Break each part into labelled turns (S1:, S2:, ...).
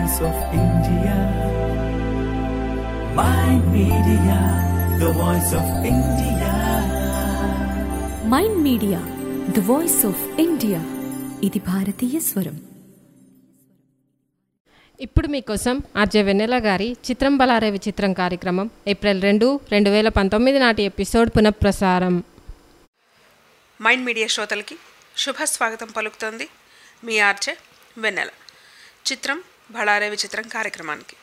S1: voice of India. My media, the voice of India.
S2: Mind media the voice of India ఇది భారతీయ స్వరం
S3: ఇప్పుడు మీకోసం ఆర్జే వెన్నెల గారి చిత్రం బలారే విచిత్రం కార్యక్రమం ఏప్రిల్ రెండు రెండు వేల పంతొమ్మిది నాటి ఎపిసోడ్ పునఃప్రసారం
S4: మైండ్ మీడియా శ్రోతలకి శుభ స్వాగతం పలుకుతోంది మీ ఆర్చే వెన్నెల చిత్రం బళారే విచిత్రం కార్యక్రమానికి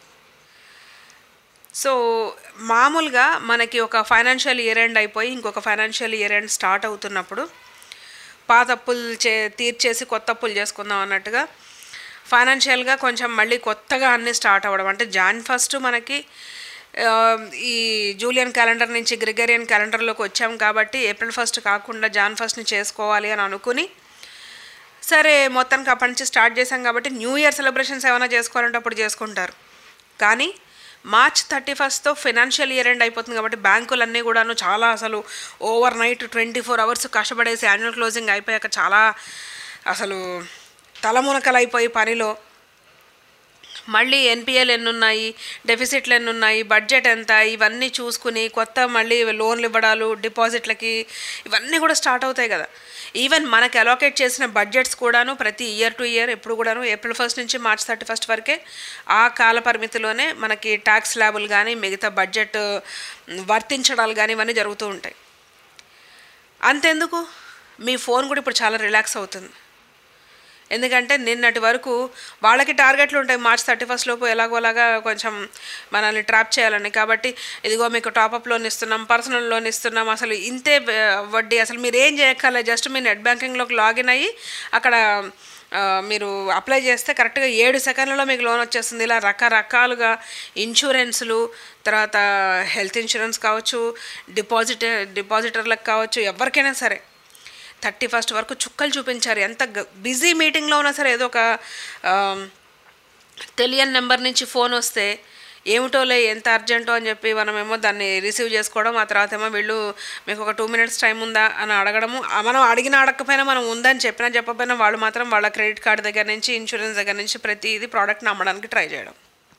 S4: సో మామూలుగా మనకి ఒక ఫైనాన్షియల్ ఇయర్ ఎండ్ అయిపోయి ఇంకొక ఫైనాన్షియల్ ఇయర్ ఎండ్ స్టార్ట్ అవుతున్నప్పుడు పాత అప్పులు చే తీర్చేసి కొత్త అప్పులు చేసుకుందాం అన్నట్టుగా ఫైనాన్షియల్గా కొంచెం మళ్ళీ కొత్తగా అన్నీ స్టార్ట్ అవ్వడం అంటే జాన్ ఫస్ట్ మనకి ఆ, ఈ జూలియన్ క్యాలెండర్ నుంచి గ్రిగరియన్ క్యాలెండర్లోకి వచ్చాం కాబట్టి ఏప్రిల్ ఫస్ట్ కాకుండా జాన్ ఫస్ట్ని చేసుకోవాలి అని అనుకుని సరే మొత్తానికి అప్పటి నుంచి స్టార్ట్ చేశాం కాబట్టి న్యూ ఇయర్ సెలబ్రేషన్స్ ఏమైనా చేసుకోవాలంటే అప్పుడు చేసుకుంటారు కానీ మార్చ్ థర్టీ ఫస్ట్తో ఫినాన్షియల్ ఇయర్ ఎండ్ అయిపోతుంది కాబట్టి బ్యాంకులన్నీ కూడాను చాలా అసలు overnight twenty four hours కష్టపడేసి యాన్యువల్ క్లోజింగ్ అయిపోయాక చాలా అసలు తలమునకలు అయిపోయి పనిలో మళ్ళీ ఎన్పిఎల్ ఎన్ని ఉన్నాయి డెఫిసిట్లు ఎన్ని ఉన్నాయి బడ్జెట్ ఎంత ఇవన్నీ చూసుకుని కొత్త మళ్ళీ లోన్లు ఇవ్వడాలు డిపాజిట్లకి ఇవన్నీ కూడా స్టార్ట్ అవుతాయి కదా ఈవెన్ మనకి అలోకేట్ చేసిన బడ్జెట్స్ కూడాను ప్రతి ఇయర్ టు ఇయర్ ఎప్పుడు కూడాను ఏప్రిల్ ఫస్ట్ నుంచి మార్చ్ థర్టీ ఫస్ట్ వరకే ఆ కాల పరిమితిలోనే మనకి ట్యాక్స్ ల్యాబులు కానీ మిగతా బడ్జెట్ వర్తించడాలు కానీ ఇవన్నీ జరుగుతూ ఉంటాయి అంతెందుకు మీ ఫోన్ కూడా ఇప్పుడు చాలా రిలాక్స్ అవుతుంది ఎందుకంటే నిన్నటి వరకు వాళ్ళకి టార్గెట్లు ఉంటాయి మార్చ్ థర్టీ ఫస్ట్ లోపు ఎలాగోలాగా కొంచెం మనల్ని ట్రాప్ చేయాలని కాబట్టి ఇదిగో మీకు టాపప్ లోన్ ఇస్తున్నాం పర్సనల్ లోన్ ఇస్తున్నాం అసలు ఇంతే ఆ, వడ్డీ అసలు మీరు ఏం చేయక్కర్లేదు జస్ట్ మీ నెట్ బ్యాంకింగ్లోకి లాగిన్ అయ్యి అక్కడ ఆ, మీరు అప్లై చేస్తే కరెక్ట్గా ఏడు సెకండ్లలో మీకు లోన్ వచ్చేస్తుంది ఇలా రకరకాలుగా ఇన్సూరెన్స్లు తర్వాత హెల్త్ ఇన్సూరెన్స్ కావచ్చు డిపాజిట్ డిపాజిటర్లకు కావచ్చు ఎవరికైనా సరే థర్టీ ఫస్ట్ వరకు చుక్కలు చూపించారు ఎంత బిజీ మీటింగ్లో ఉన్నా సరే ఏదో ఒక ఆ, తెలియని నెంబర్ నుంచి ఫోన్ వస్తే ఏమిటోలే ఎంత అర్జెంటో అని చెప్పి మనమేమో దాన్ని రిసీవ్ చేసుకోవడం ఆ తర్వాత ఏమో వీళ్ళు మీకు ఒక టూ మినిట్స్ టైం ఉందా అని అడగడము ఆ మనం అడిగిన అడగకపోయినా మనం ఉందని చెప్పినా చెప్పకపోయినా వాళ్ళు మాత్రం వాళ్ళ క్రెడిట్ కార్డు దగ్గర నుంచి ఇన్సూరెన్స్ దగ్గర నుంచి ప్రతి ఇది ప్రోడక్ట్ని అమ్మడానికి ట్రై చేయడం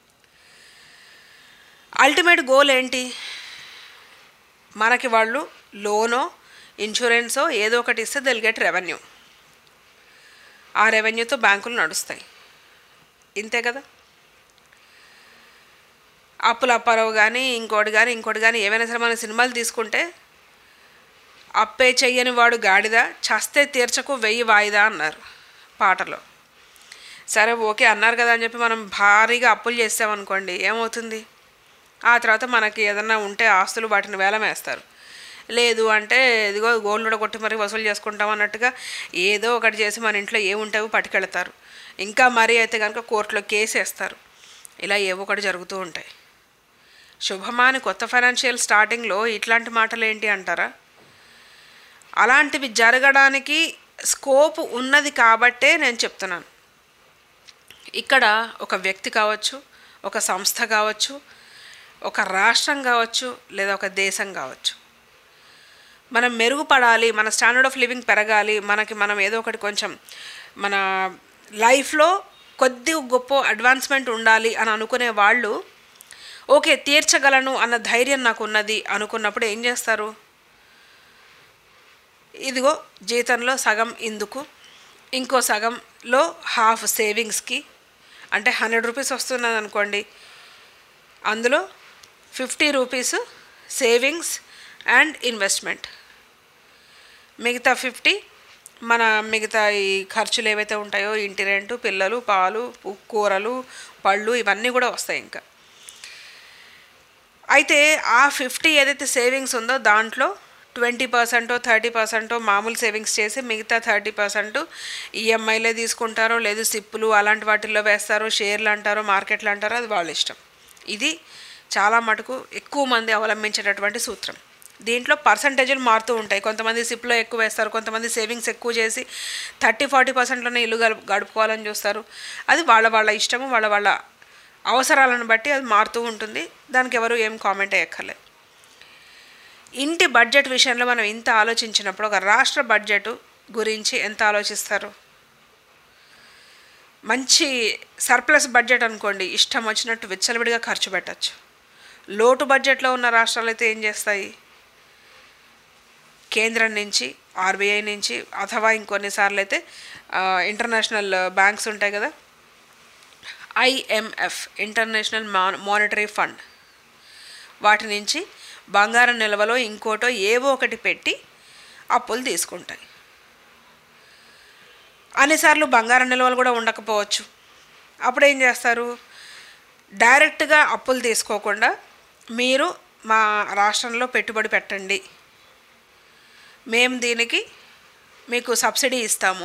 S4: అల్టిమేట్ గోల్ ఏంటి మనకి వాళ్ళు లోనో ఇన్సూరెన్సో ఏదో ఒకటి ఇస్తే దెల్ గెట్ రెవెన్యూ ఆ రెవెన్యూతో బ్యాంకులు నడుస్తాయి ఇంతే కదా అప్పుల అప్పారావు కానీ ఇంకోటి కానీ ఇంకోటి కానీ ఏవైనా సరే మన సినిమాలు తీసుకుంటే అప్పే చెయ్యని వాడు గాడిద చస్తే తీర్చకు వెయ్యి వాయిదా అన్నారు పాటలో సరే ఓకే అన్నారు కదా అని చెప్పి మనం భారీగా అప్పులు చేసామనుకోండి ఏమవుతుంది ఆ తర్వాత మనకి ఏదన్నా ఉంటే ఆస్తులు వాటిని వేలం వేస్తారు లేదు అంటే ఇదిగో గోల్డ్ కూడా కొట్టి మరీ వసూలు చేసుకుంటాం అన్నట్టుగా ఏదో ఒకటి చేసి మన ఇంట్లో ఏముంటావో పట్టుకెళ్తారు ఇంకా మరీ అయితే కనుక కోర్టులో కేసు వేస్తారు ఇలా ఏవో ఒకటి జరుగుతూ ఉంటాయి శుభమాని కొత్త ఫైనాన్షియల్ స్టార్టింగ్లో ఇట్లాంటి మాటలు ఏంటి అంటారా అలాంటివి జరగడానికి స్కోప్ ఉన్నది కాబట్టే నేను చెప్తున్నాను ఇక్కడ ఒక వ్యక్తి కావచ్చు ఒక సంస్థ కావచ్చు ఒక రాష్ట్రం కావచ్చు లేదా ఒక దేశం కావచ్చు మనం మెరుగుపడాలి మన స్టాండర్డ్ ఆఫ్ లివింగ్ పెరగాలి మనకి మనం ఏదో ఒకటి కొంచెం మన లైఫ్లో కొద్ది గొప్ప అడ్వాన్స్మెంట్ ఉండాలి అని అనుకునే వాళ్ళు ఓకే తీర్చగలను అన్న ధైర్యం నాకు ఉన్నది అనుకున్నప్పుడు ఏం చేస్తారు ఇదిగో జీతంలో సగం ఇందుకు ఇంకో సగంలో హాఫ్ సేవింగ్స్కి అంటే హండ్రెడ్ రూపీస్ వస్తున్నది అనుకోండి అందులో fifty rupees savings and investment మిగతా ఫిఫ్టీ మన మిగతా ఈ ఖర్చులు ఏవైతే ఉంటాయో ఇంటి రెంటు పిల్లలు పాలు ఉ- కూరలు పళ్ళు ఇవన్నీ కూడా వస్తాయి ఇంకా అయితే ఆ ఫిఫ్టీ ఏదైతే సేవింగ్స్ ఉందో దాంట్లో ట్వంటీ పర్సెంటో థర్టీ పర్సెంటో మామూలు సేవింగ్స్ చేసి మిగతా థర్టీ పర్సెంట్ ఈఎంఐలే తీసుకుంటారో లేదు సిప్పులు అలాంటి వాటిల్లో వేస్తారో షేర్లు అంటారో మార్కెట్లు అంటారో అది వాళ్ళ ఇష్టం ఇది చాలా మటుకు ఎక్కువ మంది అవలంబించేటటువంటి సూత్రం దీంట్లో పర్సంటేజీలు మారుతూ ఉంటాయి కొంతమంది సిప్లో ఎక్కువ వేస్తారు కొంతమంది సేవింగ్స్ ఎక్కువ చేసి థర్టీ ఫార్టీ పర్సెంట్లోనే ఇల్లు గడుపు గడుపుకోవాలని చూస్తారు అది వాళ్ళ వాళ్ళ ఇష్టము వాళ్ళ వాళ్ళ అవసరాలను బట్టి అది మారుతూ ఉంటుంది దానికి ఎవరు ఏం కామెంట్ అయ్యక్కర్లేదు ఇంటి బడ్జెట్ విషయంలో మనం ఇంత ఆలోచించినప్పుడు ఒక రాష్ట్ర బడ్జెట్ గురించి ఎంత ఆలోచిస్తారు మంచి సర్ప్లస్ బడ్జెట్ అనుకోండి ఇష్టం వచ్చినట్టు విచ్చలవిడిగా ఖర్చు పెట్టచ్చు లోటు బడ్జెట్లో ఉన్న రాష్ట్రాలు అయితే ఏం చేస్తాయి కేంద్రం నుంచి ఆర్బీఐ నుంచి అథవా ఇంకొన్నిసార్లు అయితే ఆ, ఇంటర్నేషనల్ బ్యాంక్స్ ఉంటాయి కదా ఐఎంఎఫ్ ఇంటర్నేషనల్ మా మానిటరీ ఫండ్ వాటి నుంచి బంగారం నిల్వలో ఇంకోటో ఏవో ఒకటి పెట్టి అప్పులు తీసుకుంటాయి అన్నిసార్లు బంగారం నిల్వలు కూడా ఉండకపోవచ్చు అప్పుడు ఏం చేస్తారు డైరెక్ట్గా అప్పులు తీసుకోకుండా మీరు మా రాష్ట్రంలో పెట్టుబడి పెట్టండి మేము దీనికి మీకు సబ్సిడీ ఇస్తాము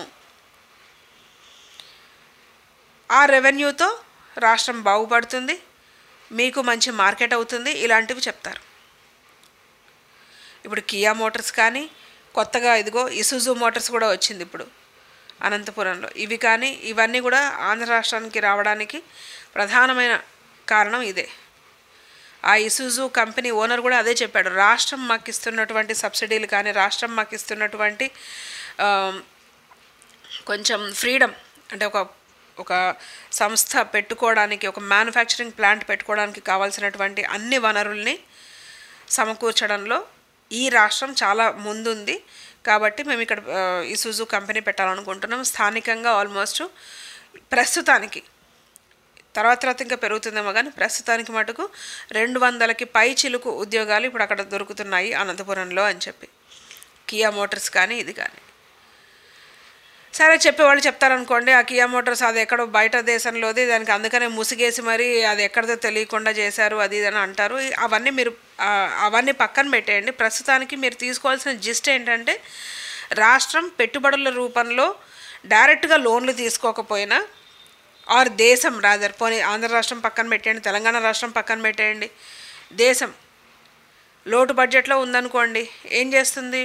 S4: ఆ రెవెన్యూతో రాష్ట్రం బాగుపడుతుంది మీకు మంచి మార్కెట్ అవుతుంది ఇలాంటివి చెప్తారు ఇప్పుడు కియా మోటార్స్ కానీ కొత్తగా ఇదిగో ఇసుజు మోటార్స్ కూడా వచ్చింది ఇప్పుడు అనంతపురంలో ఇవి కానీ ఇవన్నీ కూడా ఆంధ్ర రాష్ట్రానికి రావడానికి ప్రధానమైన కారణం ఇదే ఆ ఇసుజు కంపెనీ ఓనర్ కూడా అదే చెప్పాడు రాష్ట్రం మాకు ఇస్తున్నటువంటి సబ్సిడీలు కానీ రాష్ట్రం మాకు ఇస్తున్నటువంటి ఆ, కొంచెం ఫ్రీడమ్ అంటే ఒక ఒక సంస్థ పెట్టుకోవడానికి ఒక మ్యానుఫ్యాక్చరింగ్ ప్లాంట్ పెట్టుకోవడానికి కావాల్సినటువంటి అన్ని వనరుల్ని సమకూర్చడంలో ఈ రాష్ట్రం చాలా ముందుంది కాబట్టి మేము ఇక్కడ ఆ, ఈ సుజు కంపెనీ పెట్టాలనుకుంటున్నాం స్థానికంగా ఆల్మోస్ట్ ప్రస్తుతానికి తర్వాత తర్వాత ఇంకా పెరుగుతుందేమో కానీ ప్రస్తుతానికి మటుకు రెండు వందలకి పై చిలుకు ఉద్యోగాలు ఇప్పుడు అక్కడ దొరుకుతున్నాయి అనంతపురంలో అని చెప్పి కియా మోటార్స్ కానీ ఇది కానీ సరే చెప్పేవాళ్ళు చెప్తారనుకోండి ఆ కియా మోటార్స్ అది ఎక్కడో బయట దేశంలోది దానికి అందుకనే ముసిగేసి మరి అది ఎక్కడిదో తెలియకుండా చేశారు అది ఇది అని అంటారు ఈ- అవన్నీ మీరు ఆ, అవన్నీ పక్కన పెట్టేయండి ప్రస్తుతానికి మీరు తీసుకోవాల్సిన జిస్ట్ ఏంటంటే రాష్ట్రం పెట్టుబడుల రూపంలో డైరెక్ట్గా లోన్లు తీసుకోకపోయినా ఆర్ దేశం రాదర్ పోనీ ఆంధ్ర రాష్ట్రం పక్కన పెట్టేయండి తెలంగాణ రాష్ట్రం పక్కన పెట్టేయండి దేశం లోటు బడ్జెట్లో ఉందనుకోండి ఏం చేస్తుంది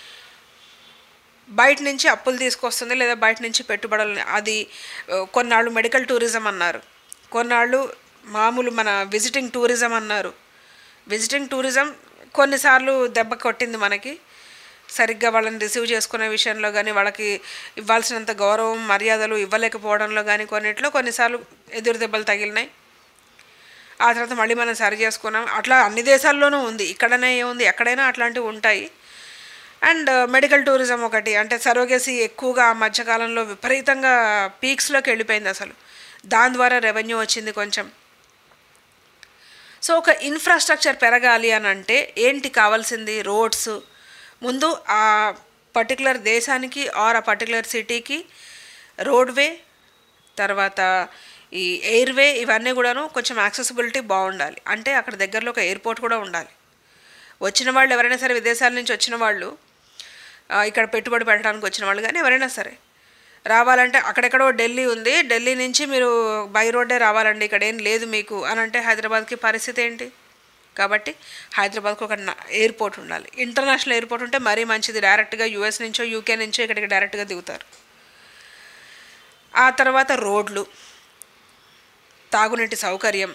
S4: బయట నుంచి అప్పులు తీసుకొస్తుంది లేదా బయట నుంచి పెట్టుబడులు అది ఆ, కొన్నాళ్ళు మెడికల్ టూరిజం అన్నారు కొన్నాళ్ళు మామూలు మన విజిటింగ్ టూరిజం అన్నారు విజిటింగ్ టూరిజం కొన్నిసార్లు దెబ్బ కొట్టింది మనకి సరిగ్గా వాళ్ళని రిసీవ్ చేసుకునే విషయంలో కానీ వాళ్ళకి ఇవ్వాల్సినంత గౌరవం మర్యాదలు ఇవ్వలేకపోవడంలో కానీ కొన్నిట్లో కొన్నిసార్లు ఎదురు దెబ్బలు తగిలినాయి ఆ తర్వాత మళ్ళీ మనం సరి చేసుకున్నాం అట్లా అన్ని దేశాల్లోనూ ఉంది ఇక్కడనే ఏముంది ఎక్కడైనా అట్లాంటివి ఉంటాయి అండ్ మెడికల్ టూరిజం ఒకటి అంటే సరోగేసి ఎక్కువగా ఆ మధ్యకాలంలో విపరీతంగా పీక్స్లోకి వెళ్ళిపోయింది అసలు దాని ద్వారా రెవెన్యూ వచ్చింది కొంచెం సో ఒక ఇన్ఫ్రాస్ట్రక్చర్ పెరగాలి అని అంటే ఏంటి కావాల్సింది రోడ్స్ ముందు ఆ పర్టికులర్ దేశానికి ఆర్ ఆ పర్టికులర్ సిటీకి రోడ్వే తర్వాత ఈ ఎయిర్వే ఇవన్నీ కూడాను కొంచెం యాక్సెసిబిలిటీ బాగుండాలి అంటే అక్కడ దగ్గరలో ఒక ఎయిర్పోర్ట్ కూడా ఉండాలి వచ్చిన వాళ్ళు ఎవరైనా సరే విదేశాల నుంచి వచ్చిన వాళ్ళు ఆ, ఇక్కడ పెట్టుబడి పెట్టడానికి వచ్చిన వాళ్ళు కానీ ఎవరైనా సరే రావాలంటే అక్కడెక్కడో ఢిల్లీ ఉంది ఢిల్లీ నుంచి మీరు బై రోడ్డే రావాలండి ఇక్కడ ఏం లేదు మీకు అని అంటే హైదరాబాద్కి పరిస్థితి ఏంటి కాబట్టి హైదరాబాద్కి ఒక న- ఎయిర్పోర్ట్ ఉండాలి ఇంటర్నేషనల్ ఎయిర్పోర్ట్ ఉంటే మరీ మంచిది డైరెక్ట్గా యూఎస్ నుంచో యూకే నుంచో ఇక్కడికి డైరెక్ట్గా దిగుతారు ఆ తర్వాత రోడ్లు తాగునీటి సౌకర్యం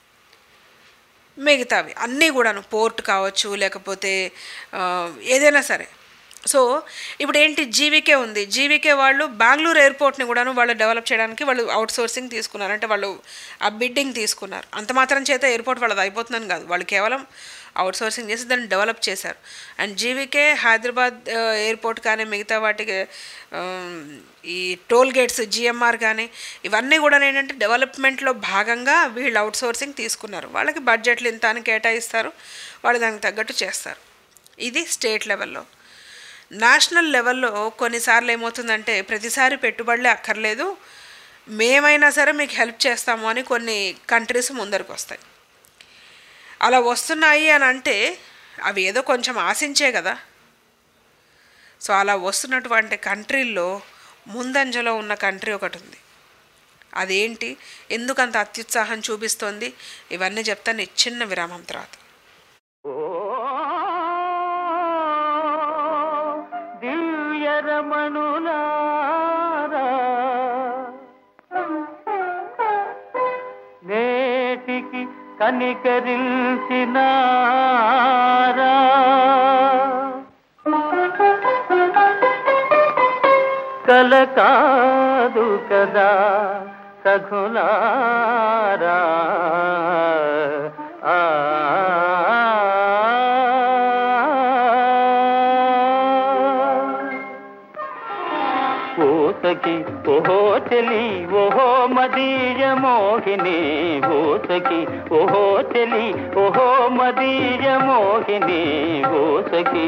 S4: మిగతావి అన్నీ కూడాను పోర్ట్ కావచ్చు లేకపోతే ఆ, ఏదైనా సరే సో ఇప్పుడు ఏంటి జీవికే ఉంది జీవికే వాళ్ళు బెంగళూరు ఎయిర్పోర్ట్ని కూడాను వాళ్ళు డెవలప్ చేయడానికి వాళ్ళు అవుట్ సోర్సింగ్ తీసుకున్నారు అంటే వాళ్ళు ఆ బిడ్డింగ్ తీసుకున్నారు అంత మాత్రం చేత ఎయిర్పోర్ట్ వాళ్ళది అయిపోతుందని కాదు వాళ్ళు కేవలం అవుట్ సోర్సింగ్ చేసి దాన్ని డెవలప్ చేశారు అండ్ జీవికే హైదరాబాద్ ఆ, ఎయిర్పోర్ట్ కానీ మిగతా వాటికి ఆ, ఈ టోల్ గేట్స్ జిఎంఆర్ కానీ ఇవన్నీ కూడా ఏంటంటే డెవలప్మెంట్లో భాగంగా వీళ్ళు అవుట్ సోర్సింగ్ తీసుకున్నారు వాళ్ళకి బడ్జెట్లు ఇంత అని కేటాయిస్తారు వాళ్ళు దానికి తగ్గట్టు చేస్తారు ఇది స్టేట్ లెవెల్లో నేషనల్ లెవెల్లో కొన్నిసార్లు ఏమవుతుందంటే ప్రతిసారి పెట్టుబడులే అక్కర్లేదు మేమైనా సరే మీకు హెల్ప్ చేస్తాము అని కొన్ని కంట్రీస్ ముందరికి వస్తాయి అలా వస్తున్నాయి అని అంటే అవి ఏదో కొంచెం ఆశించే కదా సో అలా వస్తున్నటువంటి కంట్రీల్లో ముందంజలో ఉన్న కంట్రీ ఒకటి ఉంది అదేంటి ఎందుకంత అత్యుత్సాహం చూపిస్తోంది ఇవన్నీ చెప్తాను ఈ చిన్న విరామం తర్వాత
S5: దివ్యరమణులారా నేటికి కనికరించినారా కల కాదు కదా సఖులారా ఆ ఓసకి ఓహో చెలి ఓహో మదీయ మోహిని ఓసకి ఓహో చెలి ఓహో మదీయ మోహిని ఓసకి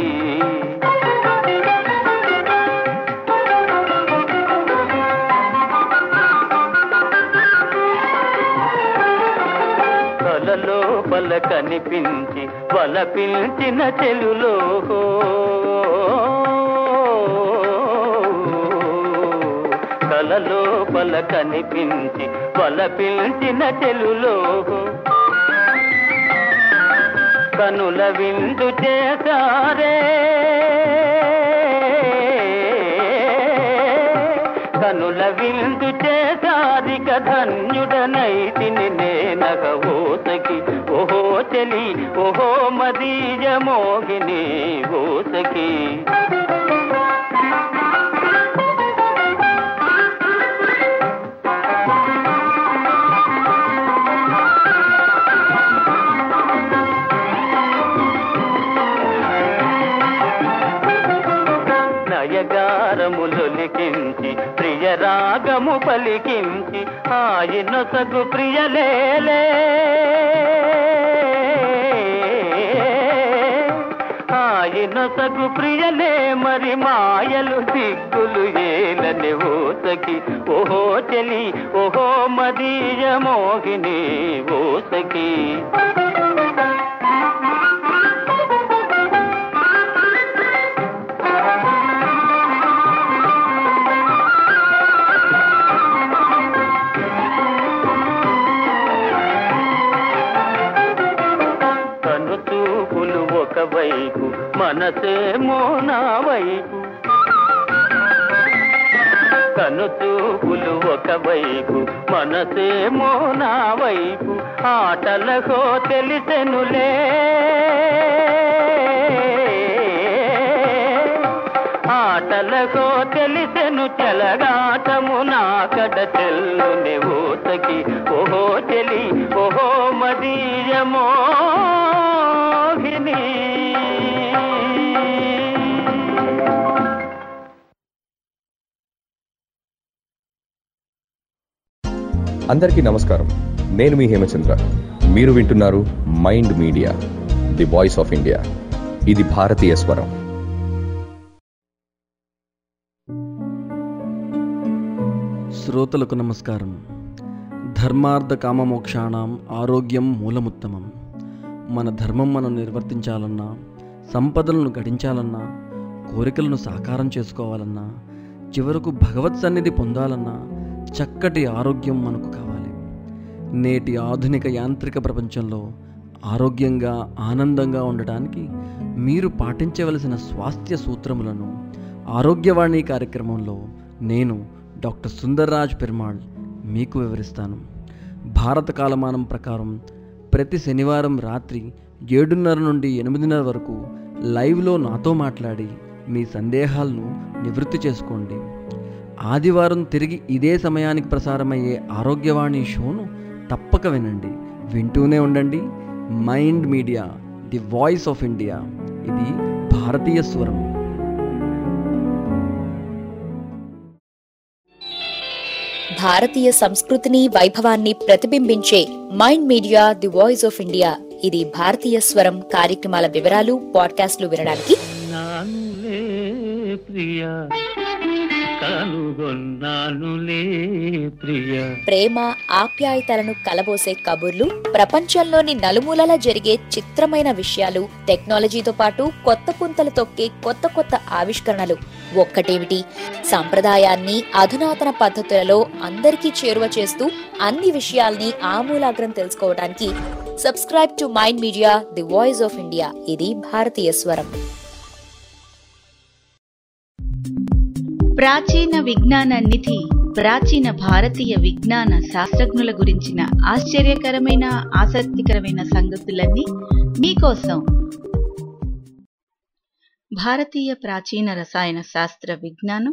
S5: కలలో బల కనిపించి బల పిలిచిన చెలులో కలలో బల కనిపించి బల పిలిచిన చెలులో కనుల విందు చేశారే కనుల విందు చేశారిక ధన్యుడనైతిని నేనగ ఓసకి ఓహో చెలి ఓహో మదీయ మోగిని ఓసకి నయగారములొలికించి ప్రియ రాగము పలికించి ఆయన సగు ప్రియలేలే ఆయన సగు ప్రియలే మరి మాయలు దిక్కులు ఏలని ఓసకి ఓహో చెలి ఓహో మదీయ మోహిని ఓసకి కను చూపులు ఒకవైపు మనసేమో నా వైపు కను చూపులు ఒకవైపు మనసేమో నా వైపు ఆటలకో తెలిసెనులే ఆటలకో తెలిసెను చెలగాటము నా కడ చెల్లుని ఊసకి ఓహో చెలి ఓహో మదీయమోహిని
S6: అందరికీ నమస్కారం నేను మీ హేమచంద్ర మీరు వింటున్నారు mind media the voice of India ఇది భారతీయ స్వరం
S7: శ్రోతలకు నమస్కారం ధర్మార్థ కామమోక్షాణం ఆరోగ్యం మూలముత్తమం మన ధర్మం మనం నిర్వర్తించాలన్నా సంపదలను గడించాలన్నా కోరికలను సాకారం చేసుకోవాలన్నా చివరకు భగవత్ సన్నిధి పొందాలన్నా చక్కటి ఆరోగ్యం మనకు కావాలి నేటి ఆధునిక యాంత్రిక ప్రపంచంలో ఆరోగ్యంగా ఆనందంగా ఉండటానికి మీరు పాటించవలసిన స్వాస్థ్య సూత్రములను ఆరోగ్యవాణి కార్యక్రమంలో నేను డాక్టర్ సుందర్రాజ్ పెరుమాళ్ మీకు వివరిస్తాను భారత కాలమానం ప్రకారం ప్రతి శనివారం రాత్రి ఏడున్నర నుండి ఎనిమిదిన్నర వరకు లైవ్లో నాతో మాట్లాడి మీ సందేహాలను నివృత్తి చేసుకోండి ఆదివారం తిరిగి ఇదే సమయానికి ప్రసారమయ్యే ఆరోగ్యవాణి షోను తప్పక వినండి వింటూనే ఉండండి mind media the voice of India ఇది భారతీయ స్వరం
S8: భారతీయ సంస్కృతిని వైభవాన్ని ప్రతిబింబించే mind media the voice of India ఇది భారతీయ స్వరం కార్యక్రమాల వివరాలు పాడ్కాస్ట్లు వినడానికి
S5: నానులే ప్రియ కనుగొన్నానులే ప్రియ
S8: ప్రేమ ఆప్యాయతలను కలబోసే కబుర్లు ప్రపంచంలోని నలుమూలలా జరిగే చిత్రమైన విషయాలు టెక్నాలజీతో పాటు కొత్త పుంతలు తొక్కే కొత్త కొత్త ఆవిష్కరణలు ఒక్కటేమిటి సంప్రదాయాన్ని అధునాతన పద్ధతులలో అందరికీ చేరువ చేస్తూ అన్ని విషయాల్ని ఆమూలాగ్రం తెలుసుకోవడానికి subscribe to mind media the voice of India ఇది భారతీయ స్వరం
S9: ప్రాచీన విజ్ఞాన నిధి ప్రాచీన భారతీయ విజ్ఞాన శాస్త్రజ్ఞుల గురించిన ఆశ్చర్యకరమైన ఆసక్తికరమైన సంగతులన్నీ మీకోసం భారతీయ ప్రాచీన రసాయన శాస్త్ర విజ్ఞానం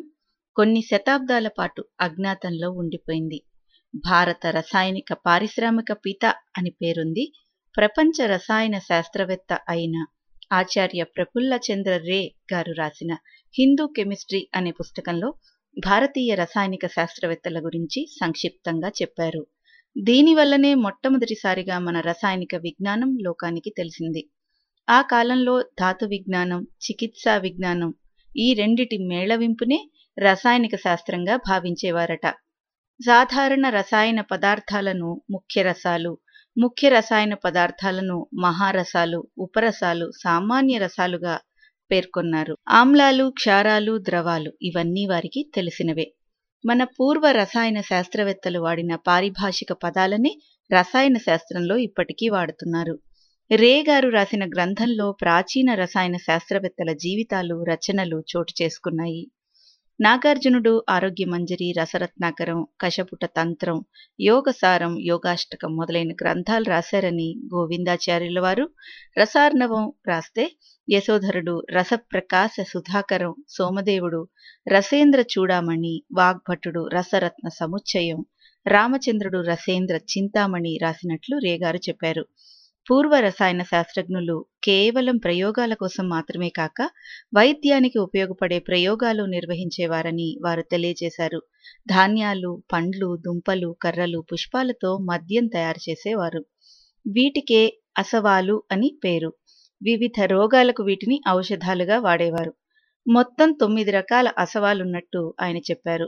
S9: కొన్ని శతాబ్దాల పాటు అజ్ఞాతంలో ఉండిపోయింది భారత రసాయనిక పారిశ్రామిక పిత అని పేరుంది ప్రపంచ రసాయన శాస్త్రవేత్త అయిన ఆచార్య ప్రఫుల్ల చంద్ర రే గారు రాసిన హిందూ కెమిస్ట్రీ అనే పుస్తకంలో భారతీయ రసాయనిక శాస్త్రవేత్తల గురించి సంక్షిప్తంగా చెప్పారు దీనివల్లనే మొట్టమొదటిసారిగా మన రసాయనిక విజ్ఞానం లోకానికి తెలిసింది ఆ కాలంలో ధాతు విజ్ఞానం చికిత్సా విజ్ఞానం ఈ రెండిటి మేళవింపునే రసాయనిక శాస్త్రంగా భావించేవారట సాధారణ రసాయన పదార్థాలను ముఖ్య రసాలు ముఖ్య రసాయన పదార్థాలను మహారసాలు ఉపరసాలు సామాన్య రసాలుగా పేర్కొన్నారు ఆమ్లాలు క్షారాలు ద్రవాలు ఇవన్నీ వారికి తెలిసినవే మన పూర్వ రసాయన శాస్త్రవేత్తలు వాడిన పారిభాషిక పదాలనే రసాయన శాస్త్రంలో ఇప్పటికీ వాడుతున్నారు రే గారు రాసిన గ్రంథంలో ప్రాచీన రసాయన శాస్త్రవేత్తల జీవితాలు రచనలు చోటు చేసుకున్నాయి నాగార్జునుడు ఆరోగ్య మంజరి రసరత్నాకరం కశపుట తంత్రం యోగసారం యోగాష్టకం మొదలైన గ్రంథాలు రాశారని గోవిందాచార్యుల వారు రసార్ణవం రాస్తే యశోధరుడు రసప్రకాశ సుధాకరం సోమదేవుడు రసేంద్ర చూడామణి వాగ్భటుడు రసరత్న సముచ్చయం రామచంద్రుడు రసేంద్ర చింతామణి రాసినట్లు రేగారు చెప్పారు పూర్వ రసాయన శాస్త్రజ్ఞులు కేవలం ప్రయోగాల కోసం మాత్రమే కాక వైద్యానికి ఉపయోగపడే ప్రయోగాలు నిర్వహించేవారని వారు తెలియజేశారు ధాన్యాలు పండ్లు దుంపలు కర్రలు పుష్పాలతో మద్యం తయారు చేసేవారు వీటికే అసవాలు అని పేరు వివిధ రోగాలకు వీటిని ఔషధాలుగా వాడేవారు మొత్తం తొమ్మిది రకాల అసవాలున్నట్టు ఆయన చెప్పారు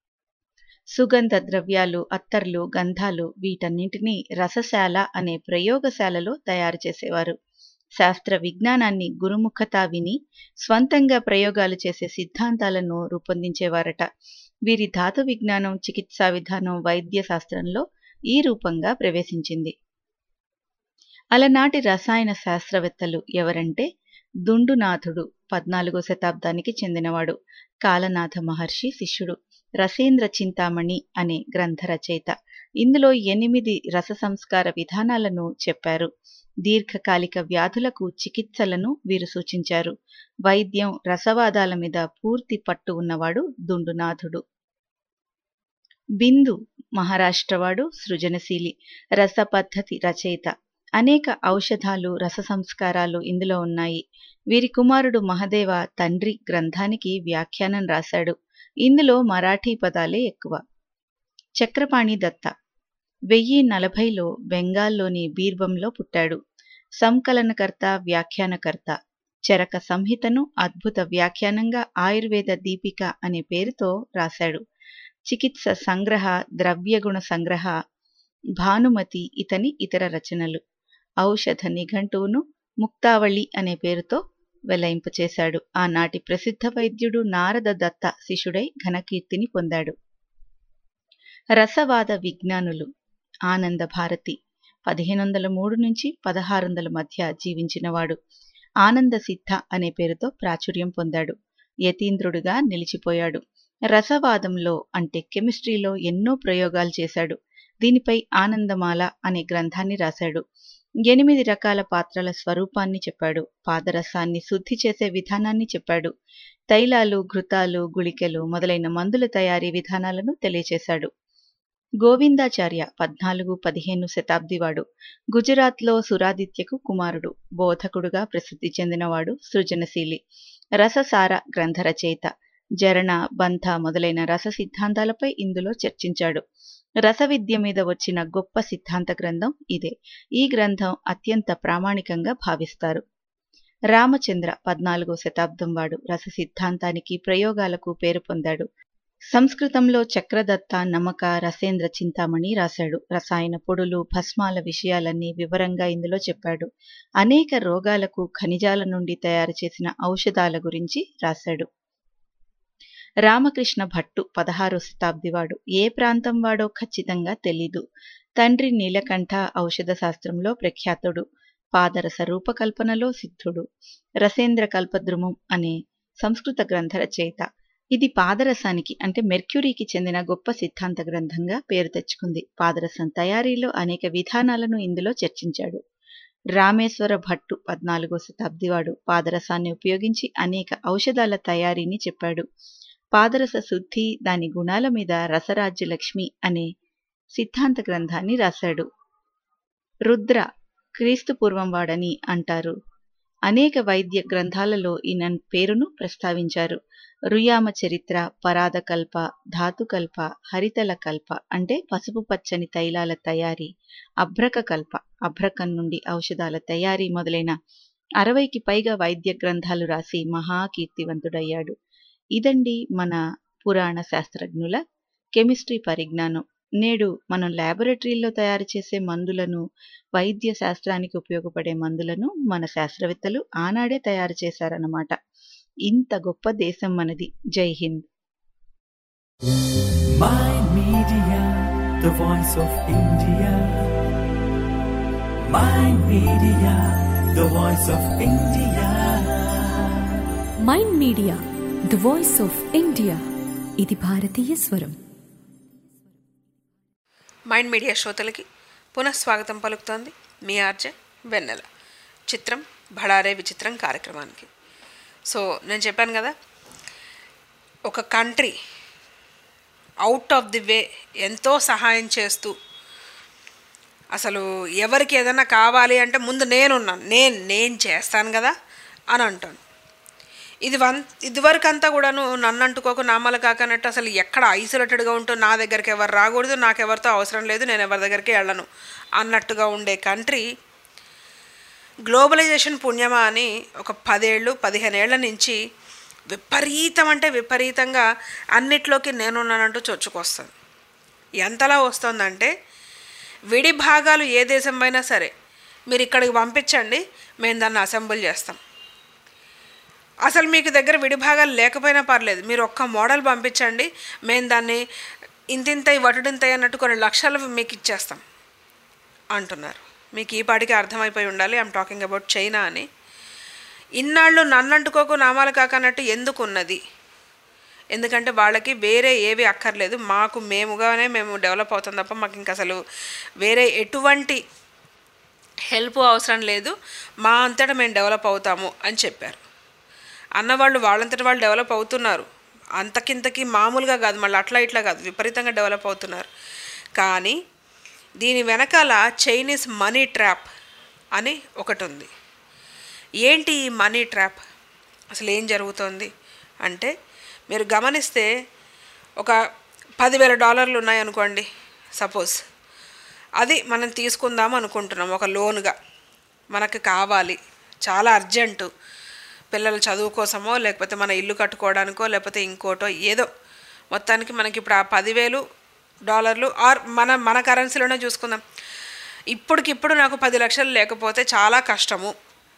S9: సుగంధ ద్రవ్యాలు అత్తర్లు గంధాలు వీటన్నింటినీ రసశాల అనే ప్రయోగశాలలో తయారు చేసేవారు శాస్త్ర విజ్ఞానాన్ని గురుముఖతా విని స్వంతంగా ప్రయోగాలు చేసే సిద్ధాంతాలను రూపొందించేవారట వీరి ధాతు విజ్ఞానం చికిత్సా విధానం వైద్య శాస్త్రంలో ఈ రూపంగా ప్రవేశించింది అలనాటి రసాయన శాస్త్రవేత్తలు ఎవరంటే దుండునాథుడు పద్నాలుగో శతాబ్దానికి చెందినవాడు కాలనాథ మహర్షి శిష్యుడు రసేంద్ర చింతామణి అనే గ్రంథ రచయిత ఇందులో ఎనిమిది రస సంస్కార విధానాలను చెప్పారు దీర్ఘకాలిక వ్యాధులకు చికిత్సలను వీరు సూచించారు వైద్యం రసవాదాల మీద పూర్తి పట్టు ఉన్నవాడు దుండునాథుడు బిందు మహారాష్ట్రవాడు సృజనశీలి రస పద్ధతి రచయిత అనేక ఔషధాలు రస సంస్కారాలు ఇందులో ఉన్నాయి వీరి కుమారుడు మహదేవ తండ్రి గ్రంథానికి వ్యాఖ్యానం రాశాడు ఇందులో మరాఠీ పదాలే ఎక్కువ చక్రపాణి దత్త వెయ్యి నలభైలో బెంగాల్లోని బీర్బంలో పుట్టాడు సంకలనకర్త వ్యాఖ్యానకర్త చరక సంహితను అద్భుత వ్యాఖ్యానంగా ఆయుర్వేద దీపిక అనే పేరుతో రాశాడు చికిత్స సంగ్రహ ద్రవ్యగుణ సంగ్రహ భానుమతి ఇతని ఇతర రచనలు ఔషధ నిఘంటువును ముక్తావళి అనే పేరుతో వెలయింపచేశాడు ఆనాటి ప్రసిద్ధ వైద్యుడు నారద దత్త శిష్యుడై ఘనకీర్తిని పొందాడు రసవాద విజ్ఞానులు ఆనంద భారతి పదిహేను వందల మూడు నుంచి పదహారు వందల మధ్య జీవించినవాడు ఆనంద సిద్ధ అనే పేరుతో ప్రాచుర్యం పొందాడు యతీంద్రుడుగా నిలిచిపోయాడు రసవాదంలో అంటే కెమిస్ట్రీలో ఎన్నో ప్రయోగాలు చేశాడు దీనిపై ఆనందమాల అనే గ్రంథాన్ని రాశాడు ఎనిమిది రకాల పాత్రల స్వరూపాన్ని చెప్పాడు పాదరసాన్ని శుద్ధి చేసే విధానాన్ని చెప్పాడు తైలాలు ఘృతాలు గుళికలు మొదలైన మందుల తయారీ విధానాలను తెలియచేశాడు గోవిందాచార్య పద్నాలుగు పదిహేను శతాబ్దివాడు గుజరాత్లో సురాదిత్యకు కుమారుడు బోధకుడుగా ప్రసిద్ధి చెందినవాడు సృజనశీలి రససార గ్రంథ రచయిత జరణ బంధ మొదలైన రస సిద్ధాంతాలపై ఇందులో చర్చించాడు రస విద్య మీద వచ్చిన గొప్ప సిద్ధాంత గ్రంథం ఇదే ఈ గ్రంథం అత్యంత ప్రామాణికంగా భావిస్తారు రామచంద్ర పద్నాలుగో శతాబ్దం వాడు రస సిద్ధాంతానికి ప్రయోగాలకు పేరు పొందాడు సంస్కృతంలో చక్రదత్త నమక రసేంద్ర చింతామణి రాశాడు రసాయన పొడులు భస్మాల విషయాలన్నీ వివరంగా ఇందులో చెప్పాడు అనేక రోగాలకు ఖనిజాల నుండి తయారు చేసిన ఔషధాల గురించి రాశాడు రామకృష్ణ భట్టు పదహారో శతాబ్దివాడు ఏ ప్రాంతం వాడో ఖచ్చితంగా తెలీదు తండ్రి నీలకంఠ ఔషధ శాస్త్రంలో ప్రఖ్యాతుడు పాదరస రూపకల్పనలో సిద్ధుడు రసేంద్ర కల్పద్రుమం అనే సంస్కృత గ్రంథ రచయిత ఇది పాదరసానికి అంటే మెర్క్యూరీకి చెందిన గొప్ప సిద్ధాంత గ్రంథంగా పేరు తెచ్చుకుంది పాదరసం తయారీలో అనేక విధానాలను ఇందులో చర్చించాడు రామేశ్వర భట్టు పద్నాలుగో శతాబ్దివాడు పాదరసాన్ని ఉపయోగించి అనేక ఔషధాల తయారీని చెప్పాడు పాదరస శుద్ధి దాని గుణాల మీద రసరాజ్య లక్ష్మి అనే సిద్ధాంత గ్రంథాన్ని రాశాడు రుద్ర క్రీస్తు పూర్వం వాడని అంటారు అనేక వైద్య గ్రంథాలలో ఈయన పేరును ప్రస్తావించారు రుయామ చరిత్ర పరాదకల్ప ధాతుకల్ప హరితల కల్ప అంటే పసుపు పచ్చని తైలాల తయారీ అభ్రక కల్ప అభ్రకం నుండి ఔషధాల తయారీ మొదలైన అరవైకి పైగా వైద్య గ్రంథాలు రాసి మహాకీర్తివంతుడయ్యాడు ఇదండి మన పురాణ శాస్త్రజ్ఞుల కెమిస్ట్రీ పరిజ్ఞానం నేడు మనం ల్యాబొరేటరీల్లో తయారు చేసే మందులను వైద్య శాస్త్రానికి ఉపయోగపడే మందులను మన శాస్త్రవేత్తలు ఆనాడే తయారు చేశారన్నమాట ఇంత గొప్ప దేశం మనది జై Hind
S1: Mind Media, the voice of India. Mind Media, the voice of India.
S2: Mind media the voice of India ఇది భారతీయ స్వరం
S4: మైండ్ మీడియా శ్రోతలకి పునఃస్వాగతం పలుకుతోంది మీ ఆర్జే వెన్నెల చిత్రం భడారే విచిత్రం కార్యక్రమానికి సో నేను చెప్పాను కదా ఒక country out of the way ఎంతో సహాయం చేస్తూ అసలు ఎవరికి ఏదైనా కావాలి అంటే ముందు నేనున్నాను నేను నేను చేస్తాను కదా అని అంటాను ఇది వన్ ఇదివరకు అంతా కూడాను నన్ను అంటుకోక నామలు కాకనట్టు అసలు ఎక్కడ ఐసోలేటెడ్గా ఉంటూ నా దగ్గరికి ఎవరు రాకూడదు నాకు ఎవరితో అవసరం లేదు నేను ఎవరి దగ్గరికి వెళ్ళను అన్నట్టుగా ఉండే కంట్రీ గ్లోబలైజేషన్ పుణ్యమా అని ఒక పదేళ్ళు పదిహేను ఏళ్ల నుంచి విపరీతం అంటే విపరీతంగా అన్నిట్లోకి నేనున్నానంటూ చొచ్చుకొస్తుంది ఎంతలా వస్తుందంటే విడి భాగాలు ఏ దేశం అయినా సరే మీరు ఇక్కడికి పంపించండి మేము దాన్ని అసెంబుల్ చేస్తాం అసలు మీకు దగ్గర విడిభాగాలు లేకపోయినా పర్లేదు మీరు ఒక్క మోడల్ పంపించండి మేము దాన్ని ఇంతింతై వటుడింతై అన్నట్టు కొన్ని లక్షలు మీకు ఇచ్చేస్తాం అంటున్నారు మీకు ఈ పాటికి అర్థమైపోయి ఉండాలి ఐఎమ్ టాకింగ్ అబౌట్ చైనా అని ఇన్నాళ్ళు నన్నంటుకోకు నామాలు కాకన్నట్టు ఎందుకు ఉన్నది ఎందుకంటే వాళ్ళకి వేరే ఏవి అక్కర్లేదు మాకు మేముగానే మేము డెవలప్ అవుతాం తప్ప మాకు ఇంక అసలు వేరే ఎటువంటి హెల్ప్ అవసరం లేదు మా అంతటా మేము డెవలప్ అవుతాము అని చెప్పారు అన్నవాళ్ళు వాళ్ళంతట వాళ్ళు డెవలప్ అవుతున్నారు అంతకింతకి మామూలుగా కాదు మళ్ళీ అట్లా ఇట్లా కాదు విపరీతంగా డెవలప్ అవుతున్నారు కానీ దీని వెనకాల చైనీస్ మనీ ట్రాప్ అని ఒకటి ఉంది ఏంటి ఈ మనీ ట్రాప్ అసలు ఏం జరుగుతోంది అంటే మీరు గమనిస్తే ఒక పదివేల డాలర్లు ఉన్నాయనుకోండి సపోజ్ అది మనం తీసుకుందాం అనుకుంటున్నాం ఒక లోన్గా మనకు కావాలి చాలా అర్జెంటు పిల్లల చదువు కోసమో లేకపోతే మన ఇల్లు కట్టుకోవడానికో లేకపోతే ఇంకోటో ఏదో మొత్తానికి మనకి ఇప్పుడు ఆ పదివేలు డాలర్లు ఆర్ మన మన కరెన్సీలోనే చూసుకుందాం ఇప్పటికిప్పుడు నాకు పది లక్షలు లేకపోతే చాలా కష్టము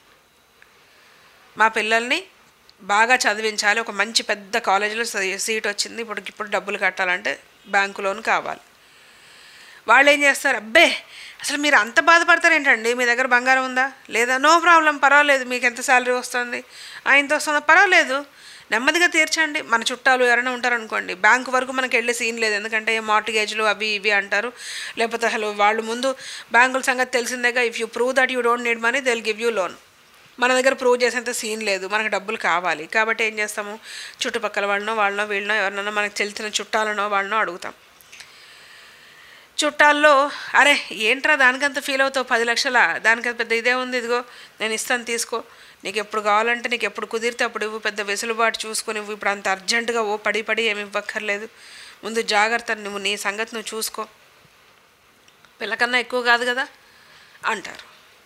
S4: మా పిల్లల్ని బాగా చదివించాలి ఒక మంచి పెద్ద కాలేజీలో సీట్ వచ్చింది ఇప్పటికిప్పుడు డబ్బులు కట్టాలంటే బ్యాంకు లోన్ కావాలి వాళ్ళు ఏం చేస్తారు అబ్బే అసలు మీరు అంత బాధపడతారు ఏంటండి మీ దగ్గర బంగారం ఉందా లేదా నో ప్రాబ్లం పర్వాలేదు మీకు ఎంత శాలరీ వస్తుంది ఆ, ఇంత వస్తుందా పర్వాలేదు నెమ్మదిగా తీర్చండి మన చుట్టాలు ఎవరైనా ఉంటారనుకోండి బ్యాంకు వరకు మనకి వెళ్ళే సీన్ లేదు ఎందుకంటే మార్టిగేజ్లు అవి ఇవి అంటారు లేకపోతే అసలు వాళ్ళు ముందు బ్యాంకుల సంగతి తెలిసిందేగా if you prove that you don't need money they will give you loan మన దగ్గర ప్రూవ్ చేసేంత సీన్ లేదు మనకు డబ్బులు కావాలి కాబట్టి ఏం చేస్తాము చుట్టుపక్కల వాళ్ళనో వాళ్ళనో వీళ్ళనో ఎవరినో మనకు తెలిసిన చుట్టాలనో వాళ్ళనో అడుగుతాం చుట్టాల్లో అరే ఏంట్రా దానికంత ఫీల్ అవుతావు పది లక్షల దానికంత పెద్ద ఇదే ఉంది ఇదిగో నేను ఇస్తాను తీసుకో నీకు ఎప్పుడు కావాలంటే నీకు ఎప్పుడు కుదిరితే అప్పుడు ఇవ్వు పెద్ద వెసులుబాటు చూసుకొని ఇవ్వు ఇప్పుడు అంత అర్జెంటుగా ఓ పడి పడి ఏమి ఇవ్వక్కర్లేదు ముందు జాగ్రత్త నువ్వు నీ సంగతి నువ్వు చూసుకో పిల్లకన్నా ఎక్కువ కాదు కదా అంటారు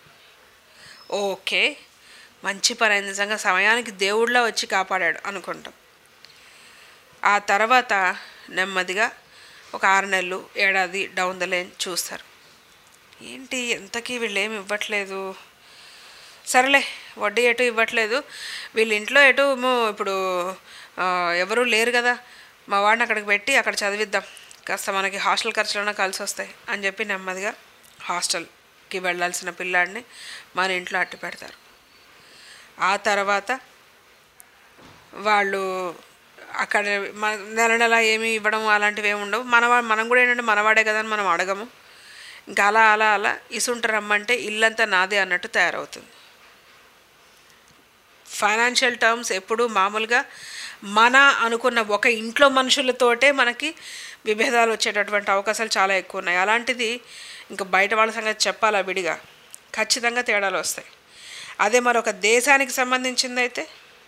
S4: ఓకే మంచి పని అయింది నిజంగా సమయానికి దేవుళ్ళ వచ్చి కాపాడాడు అనుకుంటాం ఆ తర్వాత నెమ్మదిగా ఒక ఆరు నెలలు ఏడాది డౌన్ ద లైన్ చూస్తారు ఏంటి ఎంతకీ వీళ్ళు ఏమి ఇవ్వట్లేదు సరేలే వడ్డీ ఎటు ఇవ్వట్లేదు వీళ్ళ ఇంట్లో ఎటు ఏమో ఇప్పుడు ఆ, ఎవరూ లేరు కదా మా వాడిని అక్కడికి పెట్టి అక్కడ చదివిద్దాం కాస్త మనకి హాస్టల్ ఖర్చులన్నా కలిసి వస్తాయి అని చెప్పి నెమ్మదిగా హాస్టల్కి వెళ్ళాల్సిన పిల్లాడిని మన ఇంట్లో అట్టి పెడతారు ఆ తర్వాత వాళ్ళు అక్కడ మన నెల నెల ఏమి ఇవ్వడం అలాంటివి ఏమి ఉండవు మనవా మనం కూడా ఏంటంటే మనవాడే కదా అని మనం అడగము ఇంకా అలా అలా అలా ఇసుంట రమ్మంటే ఇల్లంతా నాదే అన్నట్టు తయారవుతుంది ఫైనాన్షియల్ టర్మ్స్ ఎప్పుడూ మామూలుగా మన అనుకున్న ఒక ఇంట్లో మనుషులతోటే మనకి విభేదాలు వచ్చేటటువంటి అవకాశాలు చాలా ఎక్కువ ఉన్నాయి అలాంటిది ఇంకా బయట వాళ్ళ సంగతి చెప్పాలా విడిగా ఖచ్చితంగా తేడాలు వస్తాయి అదే మరొక దేశానికి సంబంధించింది అయితే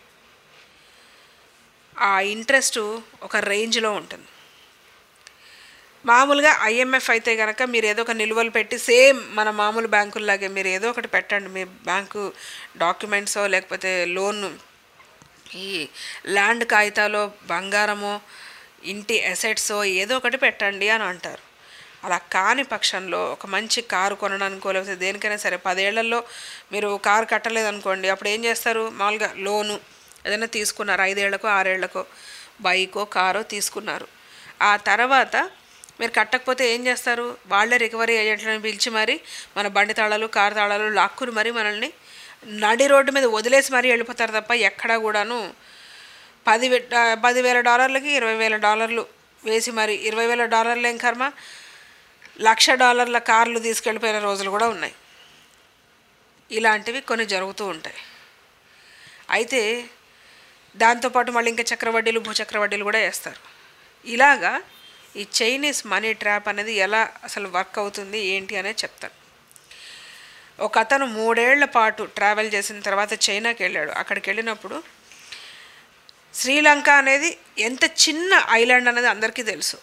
S4: ఆ ఇంట్రెస్ట్ ఒక రేంజ్లో ఉంటుంది మామూలుగా ఐఎంఎఫ్ అయితే కనుక మీరు ఏదో ఒక నిల్వలు పెట్టి సేమ్ మన మామూలు బ్యాంకుల్లాగే మీరు ఏదో ఒకటి పెట్టండి మీ బ్యాంకు డాక్యుమెంట్సో లేకపోతే లోన్ ఈ ల్యాండ్ కాగితాలో బంగారమో ఇంటి అసెట్సో ఏదో ఒకటి పెట్టండి అని అంటారు అలా కాని పక్షంలో ఒక మంచి కారు కొనడానికో లేకపోతే దేనికైనా సరే పదేళ్లలో మీరు కారు కట్టలేదనుకోండి అప్పుడు ఏం చేస్తారు మామూలుగా లోను ఏదైనా తీసుకున్నారు ఐదేళ్లకో ఆరేళ్లకో బైకో కారో తీసుకున్నారు ఆ తర్వాత మీరు కట్టకపోతే ఏం చేస్తారు వాళ్ళే రికవరీ ఏజెంట్లను పిలిచి మరి మన బండి తాళాలు కారు తాళాలు లాక్కుని మరి మనల్ని నడి రోడ్డు మీద వదిలేసి మరీ వెళ్ళిపోతారు తప్ప ఎక్కడా కూడాను పది వే- ఆ, పదివేల డాలర్లకి ఇరవై వేల డాలర్లు వేసి మరి ఇరవై వేల డాలర్లు ఏం కర్మ లక్ష డాలర్ల కార్లు తీసుకెళ్ళిపోయిన రోజులు కూడా ఉన్నాయి ఇలాంటివి కొన్ని జరుగుతూ ఉంటాయి అయితే దాంతోపాటు మళ్ళీ ఇంకా చక్రవడ్డీలు భూచక్రవడ్డీలు కూడా వేస్తారు ఇలాగా ఈ చైనీస్ మనీ ట్రాప్ అనేది ఎలా అసలు వర్క్ అవుతుంది ఏంటి అనేది చెప్తాను ఒక అతను మూడేళ్ల పాటు ట్రావెల్ చేసిన తర్వాత చైనాకి వెళ్ళాడు అక్కడికి వెళ్ళినప్పుడు శ్రీలంక అనేది ఎంత చిన్న ఐలాండ్ అనేది అందరికీ తెలుసు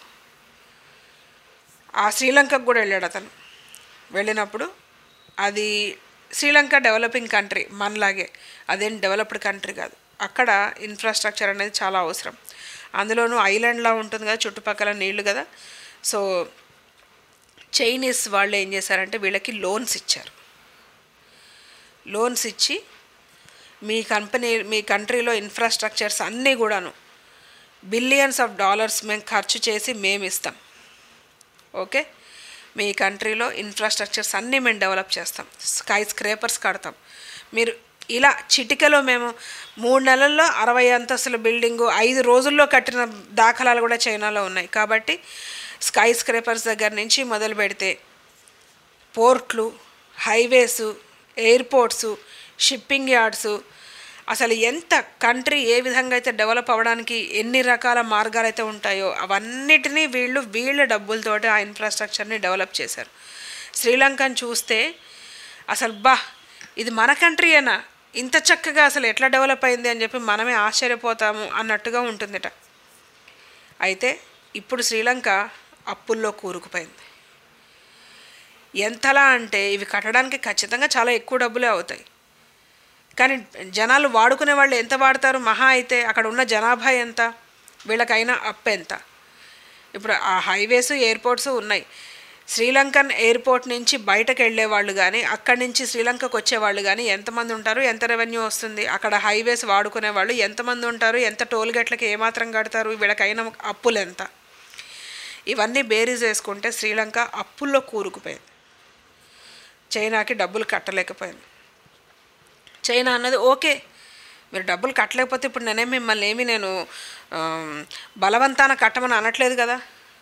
S4: ఆ శ్రీలంకకు కూడా వెళ్ళాడు అతను వెళ్ళినప్పుడు అది శ్రీలంక డెవలపింగ్ కంట్రీ మనలాగే అదేం డెవలప్డ్ కంట్రీ కాదు అక్కడ ఇన్ఫ్రాస్ట్రక్చర్ అనేది చాలా అవసరం అందులోనూ ఐలాండ్లా ఉంటుంది కదా చుట్టుపక్కల నీళ్లు కదా సో చైనీస్ వాళ్ళు ఏం చేశారంటే వీళ్ళకి లోన్స్ ఇచ్చారు లోన్స్ ఇచ్చి మీ కంపెనీ మీ కంట్రీలో ఇన్ఫ్రాస్ట్రక్చర్స్ అన్నీ కూడాను బిలియన్స్ ఆఫ్ డాలర్స్ మేము ఖర్చు చేసి మేము ఇస్తాం ఓకే మీ కంట్రీలో ఇన్ఫ్రాస్ట్రక్చర్స్ అన్నీ మేము డెవలప్ చేస్తాం స్కై స్క్రేపర్స్ కడతాం మీరు ఇలా చిటికలో మేము మూడు నెలల్లో అరవై అంతస్తుల బిల్డింగు ఐదు రోజుల్లో కట్టిన దాఖలాలు కూడా చైనాలో ఉన్నాయి కాబట్టి స్కై స్క్రేపర్స్ దగ్గర నుంచి మొదలు పెడితే పోర్ట్లు హైవేసు ఎయిర్పోర్ట్సు షిప్పింగ్ యార్డ్సు అసలు ఎంత కంట్రీ ఏ విధంగా అయితే డెవలప్ అవ్వడానికి ఎన్ని రకాల మార్గాలు అయితే ఉంటాయో అవన్నిటినీ వీళ్ళు వీళ్ళ డబ్బులతోటి ఆ ఇన్ఫ్రాస్ట్రక్చర్ని డెవలప్ చేశారు శ్రీలంకను చూస్తే అసలు బా ఇది మన కంట్రీయేనా ఇంత చక్కగా అసలు ఎట్లా డెవలప్ అయింది అని చెప్పి మనమే ఆశ్చర్యపోతాము అన్నట్టుగా ఉంటుందిట అయితే ఇప్పుడు శ్రీలంక అప్పుల్లో కూరుకుపోయింది ఎంతలా అంటే ఇవి కట్టడానికి ఖచ్చితంగా చాలా ఎక్కువ డబ్బులే అవుతాయి కానీ జనాలు వాడుకునే వాళ్ళు ఎంత వాడతారు మహా అయితే అక్కడ ఉన్న జనాభా ఎంత వీళ్ళకైనా అప్ ఎంత ఇప్పుడు ఆ హైవేస్ ఎయిర్పోర్ట్స్ ఉన్నాయి శ్రీలంకన్ ఎయిర్పోర్ట్ నుంచి బయటకు వెళ్ళే వాళ్ళు కానీ అక్కడి నుంచి శ్రీలంకకు వచ్చేవాళ్ళు కానీ ఎంతమంది ఉంటారు ఎంత రెవెన్యూ వస్తుంది అక్కడ హైవేస్ వాడుకునే వాళ్ళు ఎంతమంది ఉంటారు ఎంత టోల్ గేట్లకి ఏమాత్రం కడతారు వీళ్ళకైనా అప్పులు ఎంత ఇవన్నీ బేరీజ్ వేసుకుంటే శ్రీలంక అప్పుల్లో కూరుకుపోయింది చైనాకి డబ్బులు కట్టలేకపోయింది చైనా అన్నది ఓకే మీరు డబ్బులు కట్టలేకపోతే ఇప్పుడు నేనే మిమ్మల్ని ఏమి నేను ఆమ్, బలవంతాన కట్టమని అనట్లేదు కదా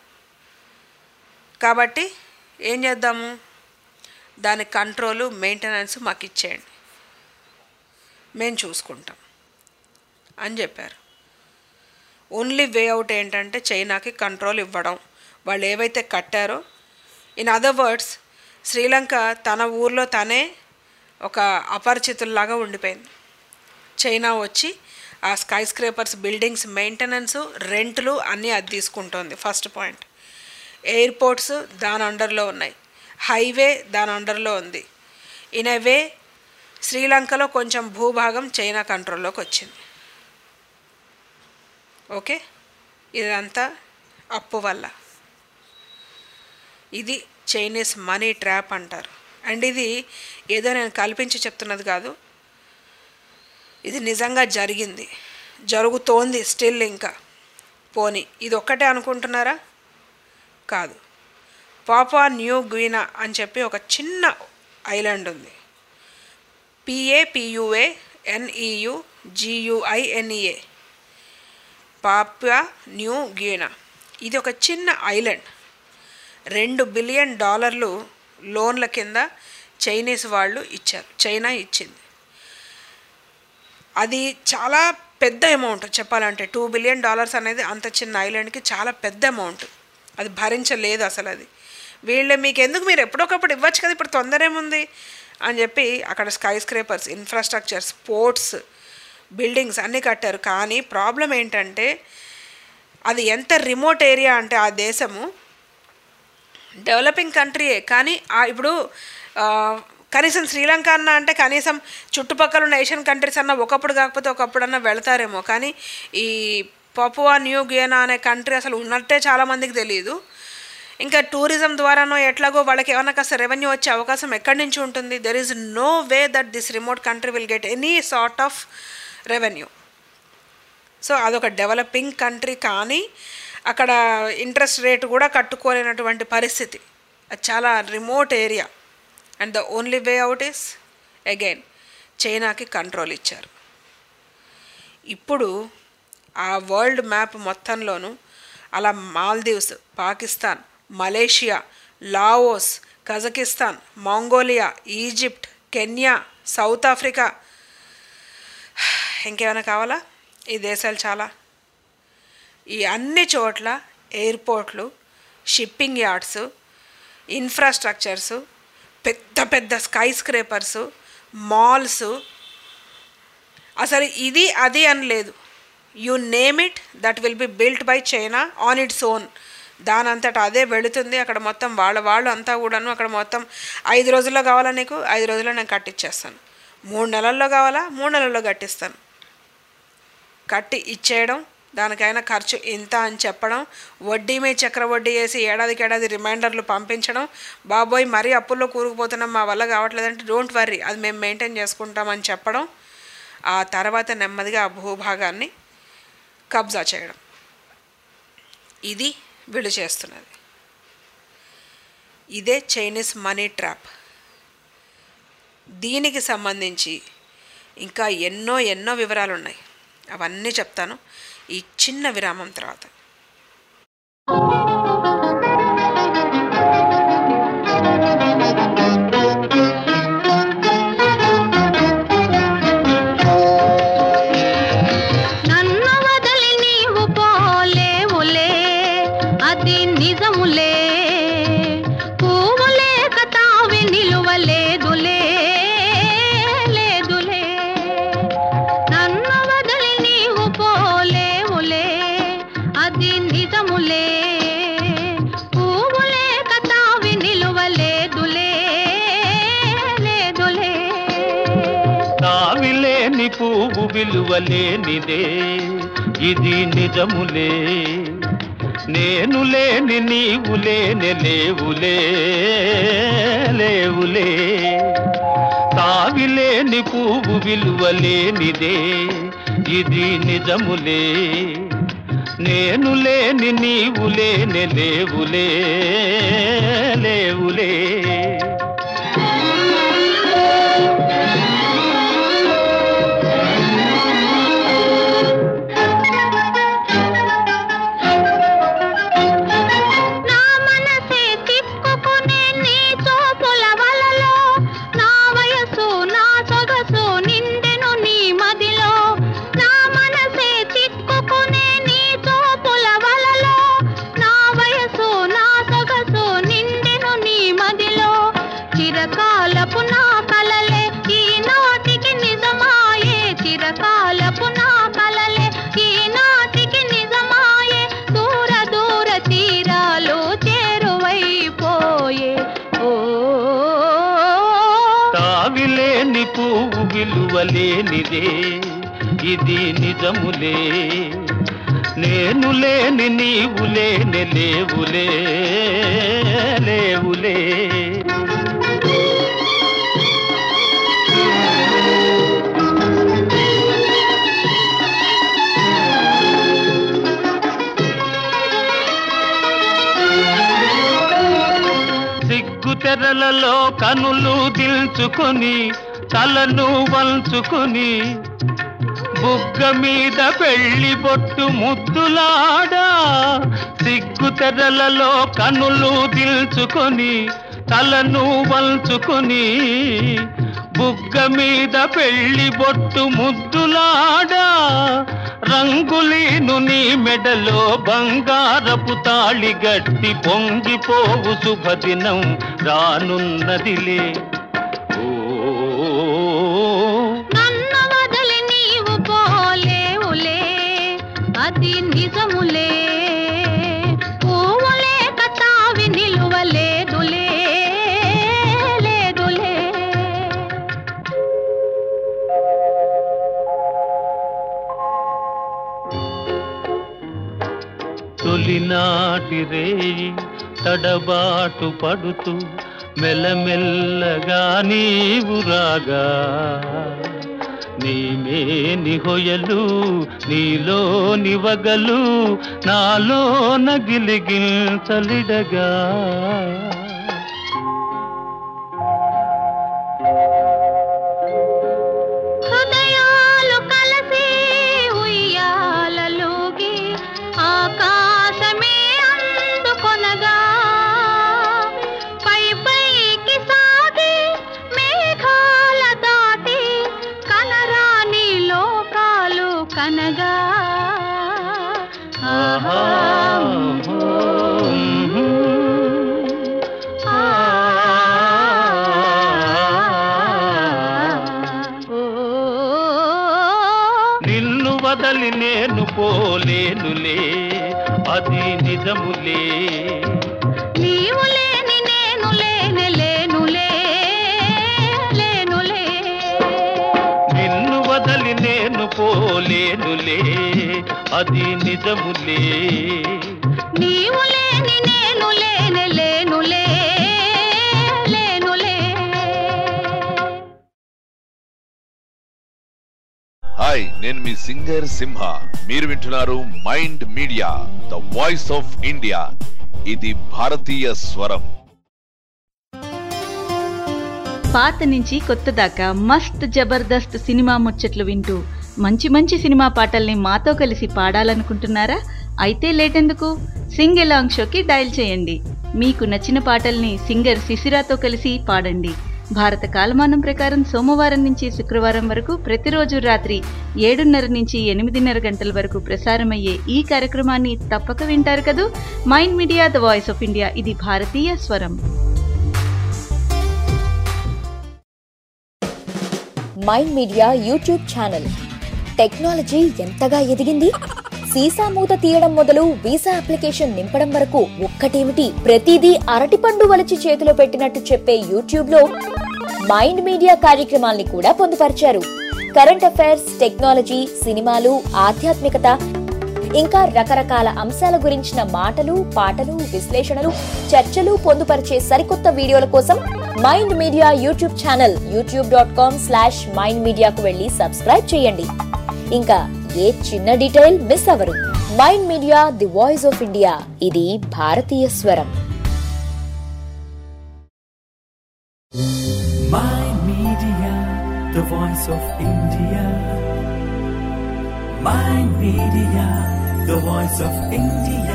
S4: కాబట్టి ఏం చేద్దాము దాని కంట్రోలు మెయింటెనెన్స్ మాకు ఇచ్చేయండి మేము చూసుకుంటాం అని చెప్పారు ఓన్లీ వే అవుట్ ఏంటంటే చైనాకి కంట్రోల్ ఇవ్వడం వాళ్ళు ఏవైతే కట్టారో ఇన్ అదర్ వర్డ్స్ శ్రీలంక తన ఊర్లో తనే ఒక అపరిచితుల్లాగా ఉండిపోయింది చైనా వచ్చి ఆ స్కై స్క్రేపర్స్ బిల్డింగ్స్ మెయింటెనెన్స్ రెంట్లు అన్నీ అది తీసుకుంటోంది ఫస్ట్ పాయింట్ ఎయిర్పోర్ట్స్ దాని అండర్లో ఉన్నాయి హైవే దాని అండర్లో ఉంది ఇన్ ఎ వే శ్రీలంకలో కొంచెం భూభాగం చైనా కంట్రోల్లోకి వచ్చింది ఓకే ఇదంతా అప్పు వల్ల ఇది చైనీస్ మనీ ట్రాప్ అంటారు అండ్ ఇది ఏదో నేను కల్పించి చెప్తున్నది కాదు ఇది నిజంగా జరిగింది జరుగుతోంది స్టిల్ ఇంకా పోనీ ఇది ఒక్కటే అనుకుంటున్నారా కాదు పాపా న్యూ గ్వీనా అని చెప్పి ఒక చిన్న ఐలాండ్ ఉంది పిఏపియుఏ ఎన్ఈయు జియుఐఎన్ఈఏ పాపుయా న్యూ గ్యూనా ఇది ఒక చిన్న ఐలాండ్ రెండు బిలియన్ డాలర్లు లోన్ల కింద చైనీస్ వాళ్ళు ఇచ్చారు చైనా ఇచ్చింది అది చాలా పెద్ద అమౌంట్ చెప్పాలంటే టూ బిలియన్ డాలర్స్ అనేది అంత చిన్న ఐలాండ్కి చాలా పెద్ద అమౌంట్ అది భరించలేదు అసలు అది వీళ్ళు మీకు ఎందుకు మీరు ఎప్పుడొకప్పుడు ఇవ్వచ్చు కదా ఇప్పుడు తొందర ఏముంది అని చెప్పి అక్కడ skyscrapers infrastructure sports buildings అన్నీ కట్టారు కానీ ప్రాబ్లం ఏంటంటే అది ఎంత రిమోట్ ఏరియా అంటే ఆ దేశము డెవలపింగ్ కంట్రీయే కానీ ఆ ఇప్పుడు ఆ, కనీసం శ్రీలంక అన్న అంటే కనీసం చుట్టుపక్కల ఉన్న ఏషియన్ కంట్రీస్ అన్న ఒకప్పుడు కాకపోతే ఒకప్పుడన్నా వెళ్తారేమో కానీ ఈ పపువా న్యూ గియనా అనే కంట్రీ అసలు ఉన్నట్టే చాలామందికి తెలియదు ఇంకా టూరిజం ద్వారానో ఎట్లాగో వాళ్ళకి ఏమైనా కాస్త రెవెన్యూ వచ్చే అవకాశం ఎక్కడి నుంచి ఉంటుంది there is no way that this remote country will get any sort of revenue so అదొక డెవలపింగ్ కంట్రీ కానీ అక్కడ ఇంట్రెస్ట్ రేట్ కూడా కట్టుకోలేనటువంటి పరిస్థితి అది చాలా remote area and the only way out is again చైనాకి కంట్రోల్ ఇచ్చారు ఇప్పుడు ఆ వరల్డ్ మ్యాప్ మొత్తంలోనూ అలా Maldives Pakistan Malaysia Laos Kazakhstan Mongolia Egypt Kenya South Africa ఇంకేమైనా కావాలా ఈ దేశాలు చాలా ఈ అన్ని చోట్ల ఎయిర్పోర్ట్లు షిప్పింగ్ యార్డ్స్ ఇన్ఫ్రాస్ట్రక్చర్స్ పెద్ద పెద్ద స్కై స్క్రేపర్స్ మాల్స్ అసలు ఇది అది అని లేదు you name it that will be built by China on its own దాని అంతటా అదే వెళుతుంది అక్కడ మొత్తం వాళ్ళ వాళ్ళు అంతా కూడాను అక్కడ మొత్తం ఐదు రోజుల్లో కావాలా నీకు ఐదు రోజుల్లో నేను కట్టిచ్చేస్తాను మూడు నెలల్లో కావాలా మూడు నెలల్లో కట్టిస్తాను కట్టి ఇచ్చేయడం దానికైనా ఖర్చు ఇంత అని చెప్పడం వడ్డీ మీద చక్ర వడ్డీ వేసి ఏడాదికి ఏడాది రిమైండర్లు పంపించడం బాబోయ్ మరీ అప్పుల్లో కూరుకుపోతున్నాం మా వల్ల కావట్లేదంటే డోంట్ వర్రీ అది మేము మెయింటైన్ చేసుకుంటామని చెప్పడం ఆ తర్వాత నెమ్మదిగా ఆ భూభాగాన్ని కబ్జా చేయడం ఇది వీళ్ళు చేస్తున్నది ఇదే చైనీస్ మనీ ట్రాప్ దీనికి సంబంధించి ఇంకా ఎన్నో ఎన్నో వివరాలు ఉన్నాయి అవన్నీ చెప్తాను ఈ చిన్న విరామం తర్వాత
S10: నన్ను వదిలి నీవు పోలేవులే అది నిజములే పువ్వు లేక తావి నిలువలేదులే లేదులే నన్ను వదిలి నీవు పోలేవులే అది నిజములే పువ్వు లేక తావి నిలువలేదులే లేదులే
S5: తావిలేని పువ్వు విలువలేనిదే ఇది నిజములే నేను లేని నీవు లేని లేవులే లేవులే తావిలేని పువ్వు విలువలేనిదే ఇది నిజములే నేను లేని నీవు లేని లేవులే లేవులే
S10: నా మనసే తిప్పుకునే నీ చూపుల వలలో నా వయసు నా సొగసు నిండెను నీ మదిలో నా మనసే తిప్పుకునే నీ చూపుల వలలో నా వయసు నా సొగసు నిండెను నీ మదిలో చిరకాలపు నా కలలే ఈనాటికి నిజమాయే చిరకాలపు నా కలలే ఈనాటికి నిజమాయే దూర దూర తీరాలు చేరువైపోయే ఓ
S5: తావిలేని పువ్వు విలువలేనిదే ఇది నిజములే నేను లేని నీవు లేని లేవులే లేవులే సిగ్గు తెరలలో కనులు దిల్చుకొని తలను వంచుకొని బుగ్గ మీద పెళ్లి బొట్టు ముద్దులాడా సిగ్గు తెరలలో కనులు దిల్చుకొని తలను వంచుకొని బుగ్గ మీద పెళ్లి బొట్టు ముద్దులాడా రంగులీను నీ మెడలో బంగారపు తాళి గట్టి పొంగిపోవు శుభదినం రానున్నదిలే ఓ
S10: నన్ను వదిలి నీవు పోలేవులే అది నిజములే పువ్వులే కతావి నిలువలేదులే లేదులే
S5: తొలినాటి రేయి తడబాటు పడుతూ మెల్లమెల్లగా నీవు రాగా నీమేని హొయలు నీలో నివగలు నాలో నగిలిగిల్చలిడగా
S10: హృదయాలు కలిసి ఉయ్యాలలోగి ఆకాశమే అందుకొనగా పై పైకి సాగి మేఘాల దాటి కనరాని లోకాలు కనగా ఆహా
S5: నిన్ను వదలి నేను పోలేనులే అది నిజములే
S10: నీవు లేని నేను లేనే లేనులే లేనులే
S5: నిన్ను వదలి నేను పోలేనులే అది నిజములే
S10: నీవు లేని నేను లేనే లేనులే లేనులే
S11: హాయ్ నేను మీ సింగర్ సింహ మీరు వింటున్నారు mind media the voice of India ఇది భారతీయ స్వరం
S9: పాత నుంచి కొత్త దాకా మస్త్ జబర్దస్త్ సినిమా ముచ్చట్లు వింటూ మంచి మంచి సినిమా పాటల్ని మాతో కలిసి పాడాలనుకుంటున్నారా అయితే లేటెందుకు సింగ్ ఎలాంగ్ షోకి డయల్ చేయండి మీకు నచ్చిన పాటల్ని సింగర్ శిశిరాతో కలిసి పాడండి భారత కాలమానం ప్రకారం సోమవారం నుంచి శుక్రవారం వరకు ప్రతిరోజు రాత్రి ఏడున్నర నుంచి ఎనిమిదిన్నర గంటల వరకు ప్రసారమయ్యే ఈ కార్యక్రమాన్ని తప్పక వింటారు కదూ mind media the voice of India ఇది భారతీయ స్వరం
S8: mind media YouTube channel technology ఎంతగా ఎదిగింది సీసా మూత తీయడం మొదలు వీసా అప్లికేషన్ నింపడం వరకు ఒక్కటేమిటి ప్రతిదీ అరటిపండు వలిచి చేతిలో పెట్టినట్టు చెప్పే యూట్యూబ్ లో మైండ్ మీడియా కార్యక్రమాల్ని కూడా పొందుపరిచారు కరెంట్ అఫైర్స్ టెక్నాలజీ సినిమాలు ఆధ్యాత్మికత ఇంకా రకరకాల అంశాల గురించిన మాటలు పాటలు విశ్లేషణలు చర్చలు పొందుపరిచే సరికొత్త వీడియోల కోసం mind media YouTube channel YouTube dot com slash mind మీడియాకు వెళ్ళి సబ్స్క్రైబ్ చేయండి ఇంకా ఏ చిన్న డీటెయిల్ మిస్ అవ్వరు mind media the voice of India ఇది భారతీయ స్వరం
S1: Mind Media, the voice of India. Mind Media, the voice of India.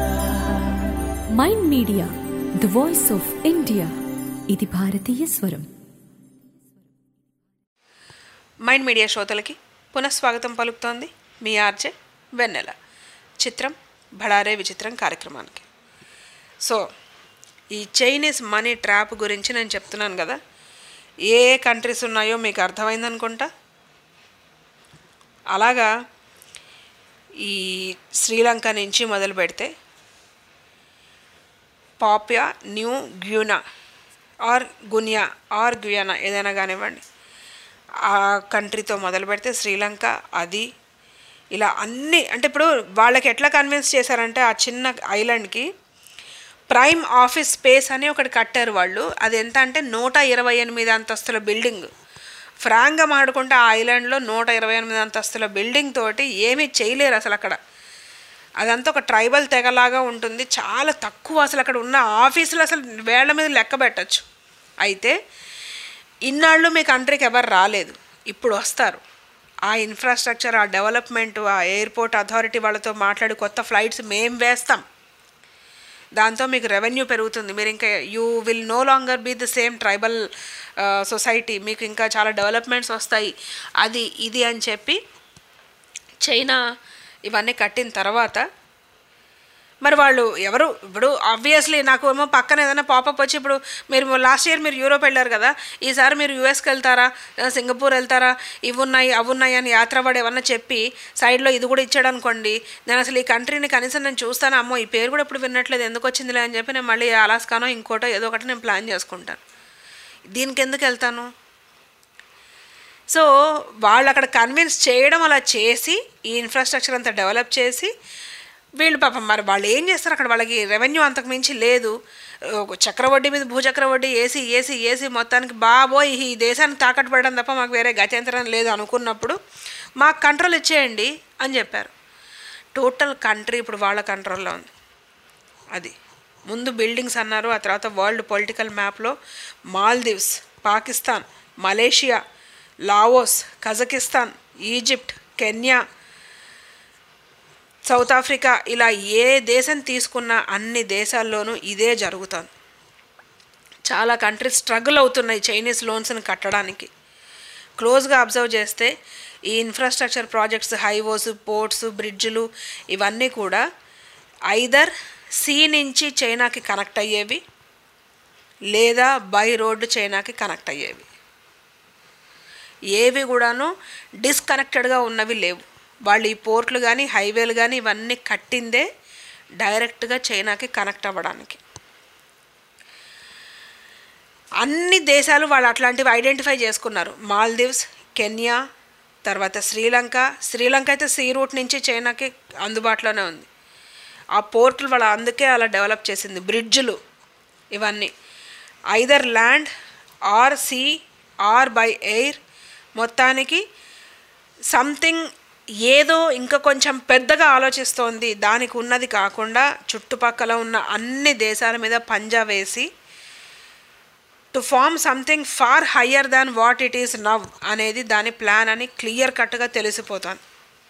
S2: Mind media the voice of India ఇది భారతీయ స్వరం
S4: మైండ్ మీడియా శ్రోతలకి పునఃస్వాగతం పలుకుతోంది మీ ఆర్జే వెన్నెల చిత్రం బళారే విచిత్రం కార్యక్రమానికి సో ఈ చైనీస్ మనీ ట్రాప్ గురించి నేను చెప్తున్నాను కదా ఏ ఏ కంట్రీస్ ఉన్నాయో మీకు అర్థమైంది అనుకుంటా అలాగా ఈ శ్రీలంక నుంచి మొదలు పెడితే Papua New Guinea or Guinea or Guyana ఏదైనా కానివ్వండి ఆ కంట్రీతో మొదలు పెడితే శ్రీలంక అది ఇలా అన్ని అంటే ఇప్పుడు వాళ్ళకి ఎట్లా కన్విన్స్ చేశారంటే ఆ చిన్న ఐలాండ్కి ప్రైమ్ ఆఫీస్ స్పేస్ అని ఒకటి కట్టారు వాళ్ళు అది ఎంత అంటే నూట ఇరవై ఎనిమిది అంతస్తుల బిల్డింగ్ ఫ్రాంక్గా మాడుకుంటే ఆ ఐలాండ్లో నూట ఇరవై ఎనిమిది అంతస్తుల బిల్డింగ్ తోటి ఏమీ చేయలేరు అసలు అక్కడ అదంతా ఒక ట్రైబల్ తెగలాగా ఉంటుంది చాలా తక్కువ అసలు అక్కడ ఉన్న ఆఫీసులు అసలు వేళ్ల మీద లెక్క పెట్టచ్చు అయితే ఇన్నాళ్ళు మీ కంట్రీకి ఎవరు రాలేదు ఇప్పుడు వస్తారు ఆ ఇన్ఫ్రాస్ట్రక్చర్ ఆ డెవలప్మెంట్ ఆ ఎయిర్పోర్ట్ అథారిటీ వాళ్ళతో మాట్లాడి కొత్త ఫ్లైట్స్ మేం వేస్తాం దాంతో మీకు రెవెన్యూ పెరుగుతుంది మీరు ఇంకా you will no longer be the same tribal society మీకు ఇంకా చాలా డెవలప్మెంట్స్ వస్తాయి అది ఇది అని చెప్పి చైనా ఇవన్నీ కట్టిన తర్వాత మరి వాళ్ళు ఎవరు ఇప్పుడు ఆబ్వియస్లీ నాకు ఏమో పక్కన ఏదైనా పాపప్ వచ్చి ఇప్పుడు మీరు లాస్ట్ ఇయర్ మీరు యూరోప్ వెళ్ళారు కదా ఈసారి మీరు యూఎస్కి వెళ్తారా లేదా సింగపూర్ వెళ్తారా ఇవి ఉన్నాయి అవి ఉన్నాయి అని యాత్ర పడి ఏమన్నా చెప్పి సైడ్లో ఇది కూడా ఇచ్చాడు అనుకోండి నేను అసలు ఈ కంట్రీని కనీసం నేను చూస్తాను అమ్మో ఈ పేరు కూడా ఇప్పుడు వినట్లేదు ఎందుకు వచ్చిందిలే అని చెప్పి నేను మళ్ళీ అలాస్కానో ఇంకోటో ఏదో ఒకటి నేను ప్లాన్ చేసుకుంటాను దీనికి ఎందుకు వెళ్తాను సో వాళ్ళు అక్కడ కన్విన్స్ చేయడం అలా చేసి ఈ ఇన్ఫ్రాస్ట్రక్చర్ అంతా డెవలప్ చేసి వీళ్ళు పాపం మరి వాళ్ళు ఏం చేస్తారు అక్కడ వాళ్ళకి రెవెన్యూ అంతకు మించి లేదు ఒక చక్రవడ్డీ మీద భూచక్రవడ్డీ ఏసీ ఏసీ ఏసీ మొత్తానికి బాబోయ్ ఈ దేశాన్ని తాకట్టు పెట్టడం తప్ప మాకు వేరే గత్యంతరం లేదు అనుకున్నప్పుడు మాకు కంట్రోల్ ఇచ్చేయండి అని చెప్పారు టోటల్ కంట్రీ ఇప్పుడు వాళ్ళ కంట్రోల్లో ఉంది అది ముందు బిల్డింగ్స్ అన్నారు ఆ తర్వాత వరల్డ్ పొలిటికల్ మ్యాప్లో Maldives Pakistan Malaysia Laos Kazakhstan Egypt Kenya South Africa ఇలా ఏ దేశం తీసుకున్న అన్ని దేశాల్లోనూ ఇదే జరుగుతుంది చాలా కంట్రీస్ స్ట్రగుల్ అవుతున్నాయి చైనీస్ లోన్స్ని కట్టడానికి క్లోజ్గా అబ్జర్వ్ చేస్తే ఈ ఇన్ఫ్రాస్ట్రక్చర్ ప్రాజెక్ట్స్ హైవేస్ పోర్ట్స్ బ్రిడ్జ్లు ఇవన్నీ కూడా ఐదర్ సీ నుంచి చైనాకి కనెక్ట్ అయ్యేవి లేదా బై రోడ్డు చైనాకి కనెక్ట్ అయ్యేవి ఏవి కూడాను డిస్కనెక్టెడ్గా ఉన్నవి లేవు వాళ్ళు ఈ పోర్ట్లు కానీ హైవేలు కానీ ఇవన్నీ కట్టిందే డైరెక్ట్గా చైనాకి కనెక్ట్ అవ్వడానికి అన్ని దేశాలు వాళ్ళు అట్లాంటివి ఐడెంటిఫై చేసుకున్నారు మాల్దీవ్స్ కెన్యా తర్వాత శ్రీలంక శ్రీలంక అయితే సీ రూట్ నుంచి చైనాకి అందుబాటులోనే ఉంది ఆ పోర్టులు వాళ్ళ అందుకే అలా డెవలప్ చేసింది బ్రిడ్జ్లు ఇవన్నీ either land or sea or by air మొత్తానికి సంథింగ్ ఏదో ఇంకా కొంచెం పెద్దగా ఆలోచిస్తోంది దానికి ఉన్నది కాకుండా చుట్టుపక్కల ఉన్న అన్ని దేశాల మీద పంజా వేసి to form something far higher than what it is now అనేది దాని ప్లాన్ అని క్లియర్ కట్గా తెలిసిపోతుంది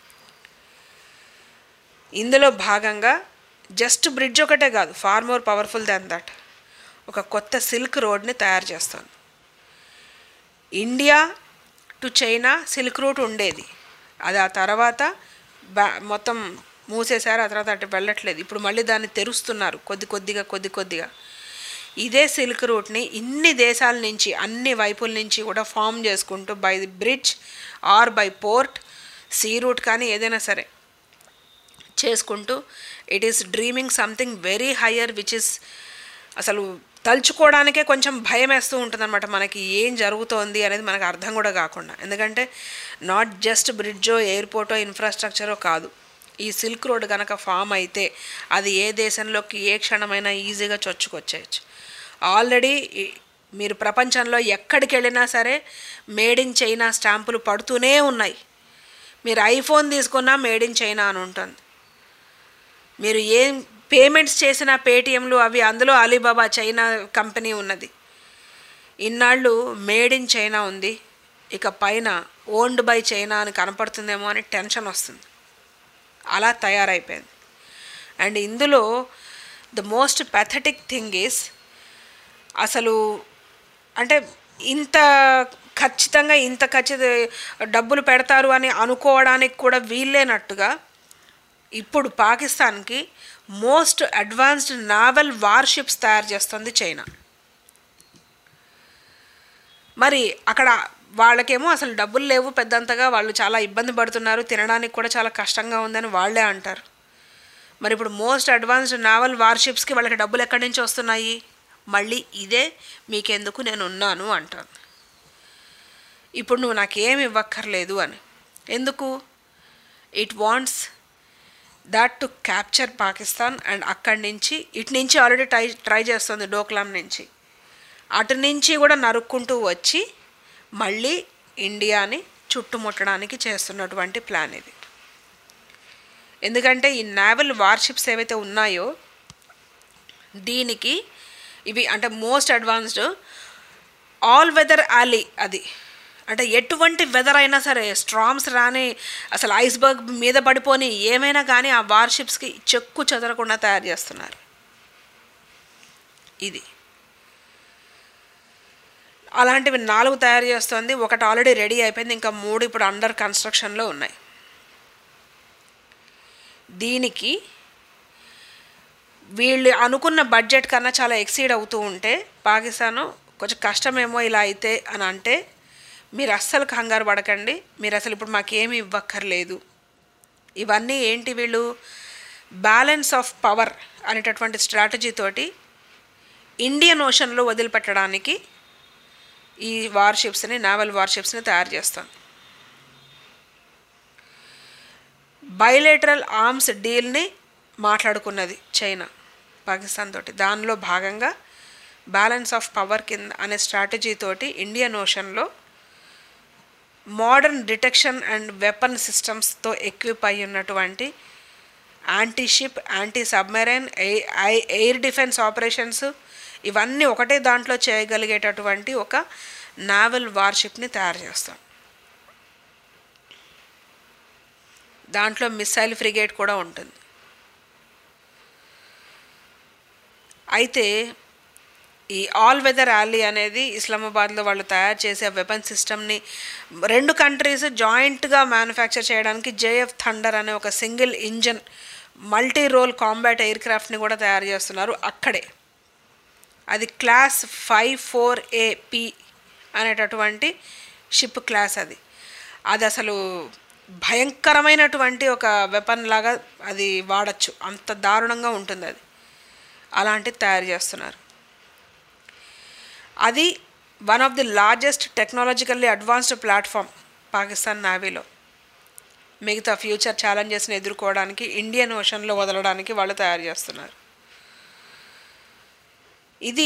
S4: ఇందులో భాగంగా జస్ట్ బ్రిడ్జ్ ఒకటే కాదు far more powerful than that ఒక కొత్త సిల్క్ రోడ్ని తయారు చేస్తుంది India to China silk route ఉండేది అది ఆ తర్వాత బ్యా మొత్తం మూసేశారు ఆ తర్వాత అటు వెళ్ళట్లేదు ఇప్పుడు మళ్ళీ దాన్ని తెరుస్తున్నారు కొద్ది కొద్దిగా కొద్ది కొద్దిగా ఇదే సిల్క్ రూట్ని ఇన్ని దేశాల నుంచి అన్ని వైపుల నుంచి కూడా ఫామ్ చేసుకుంటూ by the bridge or by port sea route కానీ ఏదైనా సరే చేసుకుంటూ it is dreaming something very higher which is అసలు తలుచుకోవడానికే కొంచెం భయం వేస్తూ ఉంటుందన్నమాట మనకి ఏం జరుగుతోంది అనేది మనకు అర్థం కూడా కాకుండా ఎందుకంటే నాట్ జస్ట్ బ్రిడ్జో ఎయిర్పోర్టో ఇన్ఫ్రాస్ట్రక్చరో కాదు ఈ సిల్క్ రోడ్ కనుక ఫామ్ అయితే అది ఏ దేశంలోకి ఏ క్షణమైనా ఈజీగా చొచ్చుకొచ్చేయచ్చు ఆల్రెడీ మీరు ప్రపంచంలో ఎక్కడికి వెళ్ళినా సరే మేడ్ ఇన్ చైనా స్టాంపులు పడుతూనే ఉన్నాయి మీరు ఐఫోన్ తీసుకున్నా మేడ్ ఇన్ చైనా అని ఉంటుంది మీరు ఏం పేమెంట్స్ చేసిన పేటిఎంలు అవి అందులో అలీబాబా చైనా కంపెనీ ఉన్నది ఇన్నాళ్ళు మేడ్ ఇన్ చైనా ఉంది ఇక పైన ఓన్డ్ బై చైనా అని కనపడుతుందేమో అని టెన్షన్ వస్తుంది అలా తయారైపోయింది అండ్ ఇందులో the most pathetic thing is అసలు అంటే ఇంత ఖచ్చితంగా ఇంత ఖచ్చిత డబ్బులు పెడతారు అని అనుకోవడానికి కూడా వీల్లేనట్టుగా ఇప్పుడు పాకిస్తాన్కి మోస్ట్ అడ్వాన్స్డ్ నావల్ వార్షిప్స్ తయారు చేస్తుంది చైనా మరి అక్కడ వాళ్ళకేమో అసలు డబ్బులు లేవు పెద్దంతగా వాళ్ళు చాలా ఇబ్బంది పడుతున్నారు తినడానికి కూడా చాలా కష్టంగా ఉందని వాళ్ళే అంటారు మరి ఇప్పుడు మోస్ట్ అడ్వాన్స్డ్ నావల్ వార్షిప్స్కి వాళ్ళకి డబ్బులు ఎక్కడి నుంచి వస్తున్నాయి మళ్ళీ ఇదే మీకెందుకు నేను ఉన్నాను అంటాను ఇప్పుడు నువ్వు నాకేమి ఇవ్వక్కర్లేదు అని ఎందుకు it wants that to capture Pakistan and అక్కడి నుంచి ఇటు నుంచి ఆల్రెడీ ట్రై ట్రై చేస్తుంది డోక్లాం నుంచి అటు నుంచి కూడా నరుక్కుంటూ వచ్చి మళ్ళీ ఇండియాని చుట్టుముట్టడానికి చేస్తున్నటువంటి ప్లాన్ ఇది ఎందుకంటే ఈ నావల్ వార్షిప్స్ ఏవైతే ఉన్నాయో దీనికి ఇవి అంటే మోస్ట్ అడ్వాన్స్డ్ ఆల్ వెదర్ ఆలీ అది అంటే ఎటువంటి వెదర్ అయినా సరే స్ట్రామ్స్ రాని అసలు ఐస్బర్గ్ మీద పడిపోని ఏమైనా కానీ ఆ వార్షిప్స్కి చెక్కు చెదరకుండా తయారు చేస్తున్నారు ఇది అలాంటివి నాలుగు తయారు చేస్తుంది ఒకటి ఆల్రెడీ రెడీ అయిపోయింది ఇంకా మూడు ఇప్పుడు అండర్ కన్స్ట్రక్షన్లో ఉన్నాయి దీనికి వీళ్ళు అనుకున్న బడ్జెట్ కన్నా చాలా ఎక్సీడ్ అవుతూ ఉంటే పాకిస్తాన్ కొంచెం కష్టమేమో ఇలా అయితే అని అంటే మీరు అస్సలు కంగారు పడకండి మీరు అసలు ఇప్పుడు మాకేమి ఇవ్వక్కర్లేదు ఇవన్నీ ఏంటి వీళ్ళు బ్యాలెన్స్ ఆఫ్ పవర్ అనేటటువంటి స్ట్రాటజీ తోటి ఇండియన్ ఓషన్లో వదిలిపెట్టడానికి ఈ వార్షిప్స్ని నావల్ వార్షిప్స్ని తయారు చేస్తాం బయలేటరల్ ఆర్మ్స్ డీల్ని మాట్లాడుకున్నది చైనా పాకిస్తాన్ తోటి దానిలో భాగంగా బ్యాలెన్స్ ఆఫ్ పవర్ కింద అనే స్ట్రాటజీ తోటి ఇండియన్ ఓషన్లో మోడర్న్ డిటెక్షన్ అండ్ వెపన్ సిస్టమ్స్తో ఎక్విప్ అయి ఉన్నటువంటి anti ship anti submarine air defence operations ఇవన్నీ ఒకటే దాంట్లో చేయగలిగేటటువంటి ఒక నావల్ వార్షిప్ని తయారు చేస్తాం దాంట్లో మిసైల్ ఫ్రిగేట్ కూడా ఉంటుంది అయితే ఈ ఆల్ వెదర్ ర్యాలీ అనేది ఇస్లామాబాద్లో వాళ్ళు తయారు చేసే వెపన్ సిస్టమ్ని రెండు కంట్రీస్ జాయింట్గా మ్యానుఫ్యాక్చర్ చేయడానికి జేఎఫ్ థండర్ అనే ఒక single engine multi role combat ఎయిర్ క్రాఫ్ట్ని కూడా తయారు చేస్తున్నారు అక్కడే అది క్లాస్ ఫైవ్ ఫోర్ ఏపి అనేటటువంటి షిప్ క్లాస్ అది అది అసలు భయంకరమైనటువంటి ఒక వెపన్ లాగా అది వాడచ్చు అంత దారుణంగా ఉంటుంది అది అలాంటిది తయారు చేస్తున్నారు అది one of the largest technologically advanced platform Pakistan నావీలో మిగతా ఫ్యూచర్ ఛాలెంజెస్ని ఎదుర్కోవడానికి ఇండియన్ ఓషన్లో వదలడానికి వాళ్ళు తయారు చేస్తున్నారు ఇది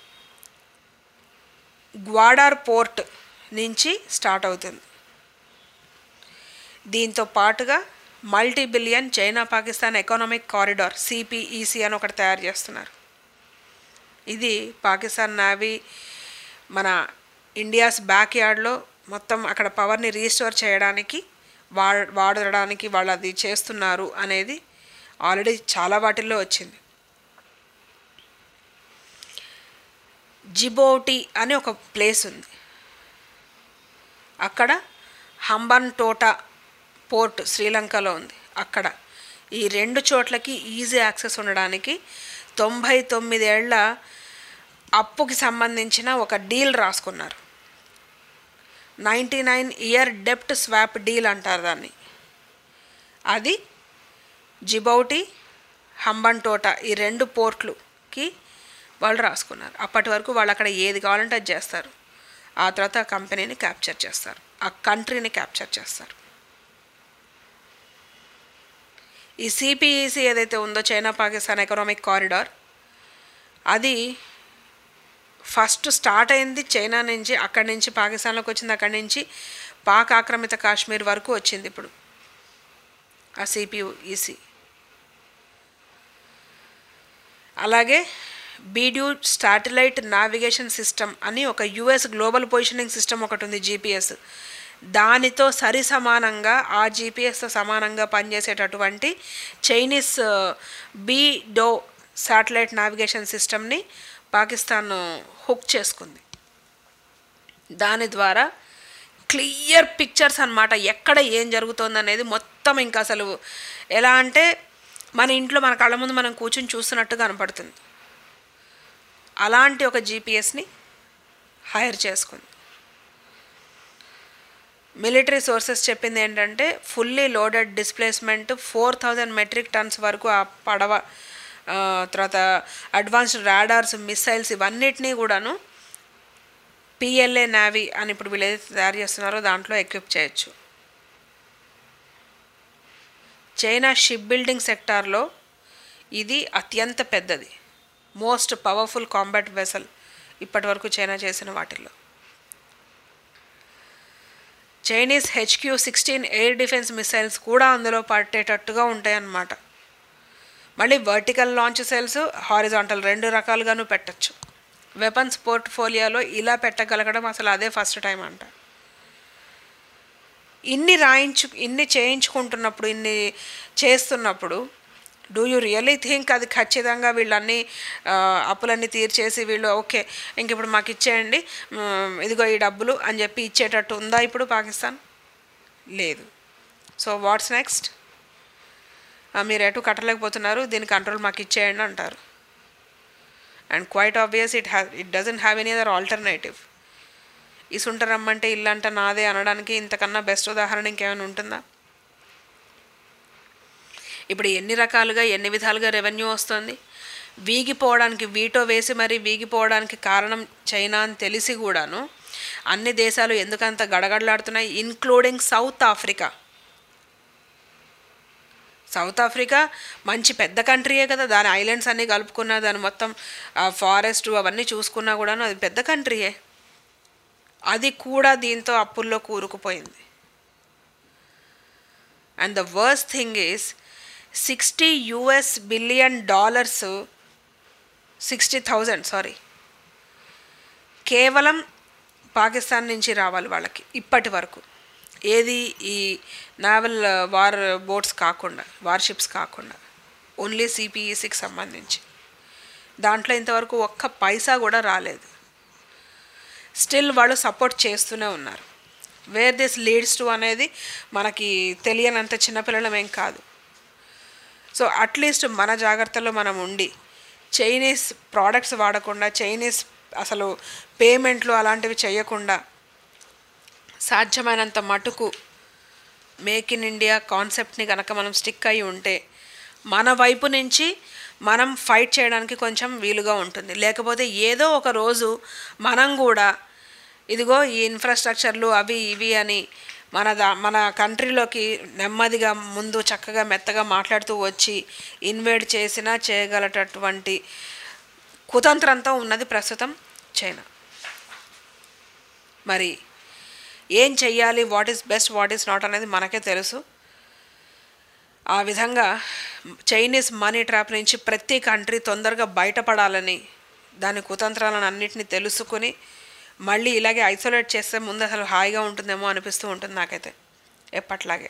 S4: గ్వాడార్ పోర్ట్ నుంచి స్టార్ట్ అవుతుంది దీంతో పాటుగా multi billion China Pakistan economic corridor CPEC అని ఒకటి తయారు చేస్తున్నారు ఇది పాకిస్తాన్ నావీ మన ఇండియాస్ బ్యాక్ యార్డ్లో మొత్తం అక్కడ పవర్ని రీస్టోర్ చేయడానికి వా వాడడానికి వాళ్ళు అది చేస్తున్నారు అనేది ఆల్రెడీ చాలా వాటిల్లో వచ్చింది జిబోటి అని ఒక ప్లేస్ ఉంది అక్కడ హంబన్ టోటా పోర్ట్ శ్రీలంకలో ఉంది అక్కడ ఈ రెండు చోట్లకి ఈజీ యాక్సెస్ ఉండడానికి తొంభై తొమ్మిదేళ్ల అప్పుకి సంబంధించిన ఒక డీల్ రాసుకున్నారు నైంటీ నైన్ ఇయర్ డెప్ట్ స్వాప్ డీల్ అంటారు దాన్ని అది జిబౌటి హంబన్టోట ఈ రెండు పోర్ట్లుకి వాళ్ళు రాసుకున్నారు అప్పటి వరకు వాళ్ళు అక్కడ ఏది కావాలంటే అది చేస్తారు ఆ తర్వాత ఆ కంపెనీని క్యాప్చర్ చేస్తారు ఆ కంట్రీని క్యాప్చర్ చేస్తారు ఈ సిపిఈసి ఏదైతే ఉందో చైనా పాకిస్తాన్ ఎకనామిక్ కారిడార్ అది ఫస్ట్ స్టార్ట్ అయింది చైనా నుంచి అక్కడి నుంచి పాకిస్తాన్లోకి వచ్చింది అక్కడి నుంచి పాక్ ఆక్రమిత కాశ్మీర్ వరకు వచ్చింది ఇప్పుడు ఆ సిపియు ఈసీ అలాగే బీడ్యూ శాటిలైట్ నావిగేషన్ సిస్టమ్ అని ఒక యుఎస్ గ్లోబల్ పొజిషనింగ్ సిస్టమ్ ఒకటి ఉంది జీపీఎస్ దానితో సరి సమానంగా ఆ జీపీఎస్తో సమానంగా పనిచేసేటటువంటి Chinese BeiDou satellite navigation సిస్టమ్ని పాకిస్తాన్ హుక్ చేసుకుంది దాని ద్వారా క్లియర్ పిక్చర్స్ అనమాట ఎక్కడ ఏం జరుగుతుంది అనేది మొత్తం ఇంకా అసలు ఎలా అంటే మన ఇంట్లో మన కళ్ళ ముందు మనం కూర్చొని చూస్తున్నట్టు కనపడుతుంది అలాంటి ఒక జీపీఎస్ని హైర్ చేసుకుంది మిలిటరీ సోర్సెస్ చెప్పింది ఏంటంటే fully loaded displacement four thousand metric tons వరకు ఆ పడవ ఆ, తర్వాత అడ్వాన్స్డ్ రాడార్స్ మిసైల్స్ ఇవన్నిటినీ కూడాను పిఎల్ఏ నావీ అని ఇప్పుడు వీళ్ళు ఏదైతే తయారు చేస్తున్నారో దాంట్లో ఎక్విప్ చేయొచ్చు చైనా షిప్ బిల్డింగ్ సెక్టార్లో ఇది అత్యంత పెద్దది మోస్ట్ పవర్ఫుల్ కాంబాట్ వెసల్ ఇప్పటి వరకు చైనా చేసిన వాటిల్లో Chinese HQ sixteen air defence missiles కూడా అందులో పట్టేటట్టుగా ఉంటాయన్నమాట మళ్ళీ వర్టికల్ లాంచ్ సెల్స్ హారిజాంటల్ రెండు రకాలుగాను పెట్టచ్చు వెపన్స్ పోర్ట్ఫోలియోలో ఇలా పెట్టగలగడం అసలు అదే ఫస్ట్ టైం అంట ఇన్ని రాయించు ఇన్ని చేయించుకుంటున్నప్పుడు ఇన్ని చేస్తున్నప్పుడు డూ యూ రియల్లీ థింక్ అది ఖచ్చితంగా వీళ్ళన్నీ ఆ, అప్పులన్నీ తీర్చేసి వీళ్ళు ఓకే ఇంక ఇప్పుడు మాకు ఇచ్చేయండి మ్, ఇదిగో ఈ డబ్బులు అని చెప్పి ఇచ్చేటట్టు ఉందా ఇప్పుడు పాకిస్తాన్ లేదు సో వాట్స్ నెక్స్ట్ మీరు ఎటు కట్టలేకపోతున్నారు దీని కంట్రోల్ మాకు ఇచ్చేయండి అంటారు and quite obvious it ha it doesn't have any other alternative ఇసుంట రమ్మంటే ఇల్లంట నాదే అనడానికి ఇంతకన్నా బెస్ట్ ఉదాహరణ ఇంకేమైనా ఉంటుందా ఇప్పుడు ఎన్ని రకాలుగా ఎన్ని విధాలుగా రెవెన్యూ వస్తుంది వీగిపోవడానికి వీటో వేసి మరీ వీగిపోవడానికి కారణం చైనా అని తెలిసి కూడాను అన్ని దేశాలు ఎందుకంత గడగడలాడుతున్నాయి including South Africa South Africa మంచి పెద్ద కంట్రీయే కదా దాని ఐలాండ్స్ అన్నీ కలుపుకున్నా దాని మొత్తం ఫారెస్ట్ అవన్నీ చూసుకున్నా కూడాను అది పెద్ద కంట్రీయే అది కూడా దీంతో అప్పుల్లో కూరుకుపోయింది and the worst thing is sixty US billion dollars sixty thousand sorry కేవలం పాకిస్తాన్ నుంచి రావాలి వాళ్ళకి ఇప్పటి వరకు ఏది ఈ నావల్ వార్ బోట్స్ కాకుండా వార్షిప్స్ కాకుండా ఓన్లీ సిపిఈసికి సంబంధించి దాంట్లో ఇంతవరకు ఒక్క పైసా కూడా రాలేదు స్టిల్ వాళ్ళు సపోర్ట్ చేస్తూనే ఉన్నారు వేర్ దిస్ లీడ్స్ టు అనేది మనకి తెలియనంత చిన్నపిల్లలం ఏం కాదు సో అట్లీస్ట్ మన జాగ్రత్తలో మనం ఉండి చైనీస్ ప్రోడక్ట్స్ వాడకుండా చైనీస్ అసలు పేమెంట్లు అలాంటివి చేయకుండా సాధ్యమైనంత మటుకు మేక్ ఇన్ ఇండియా కాన్సెప్ట్ని కనుక మనం స్టిక్ అయి ఉంటే మన వైపు నుంచి మనం ఫైట్ చేయడానికి కొంచెం వీలుగా ఉంటుంది లేకపోతే ఏదో ఒక రోజు మనం కూడా ఇదిగో ఈ ఇన్ఫ్రాస్ట్రక్చర్లు అవి ఇవి అని మన దా మన కంట్రీలోకి నెమ్మదిగా ముందు చక్కగా మెత్తగా మాట్లాడుతూ వచ్చి ఇన్వైట్ చేసినా చేయగలటటువంటి కుతంత్రంతో ఉన్నది ప్రస్తుతం చైనా మరి ఏం చెయ్యాలి what is best what is not అనేది మనకే తెలుసు ఆ విధంగా చైనీస్ మనీ ట్రాప్ నుంచి ప్రతి కంట్రీ తొందరగా బయటపడాలని దాని కుతంత్రాలను అన్నింటినీ తెలుసుకుని మళ్ళీ ఇలాగే ఐసోలేట్ చేస్తే ముందు అసలు హాయిగా ఉంటుందేమో అనిపిస్తూ ఉంటుంది నాకైతే ఎప్పట్లాగే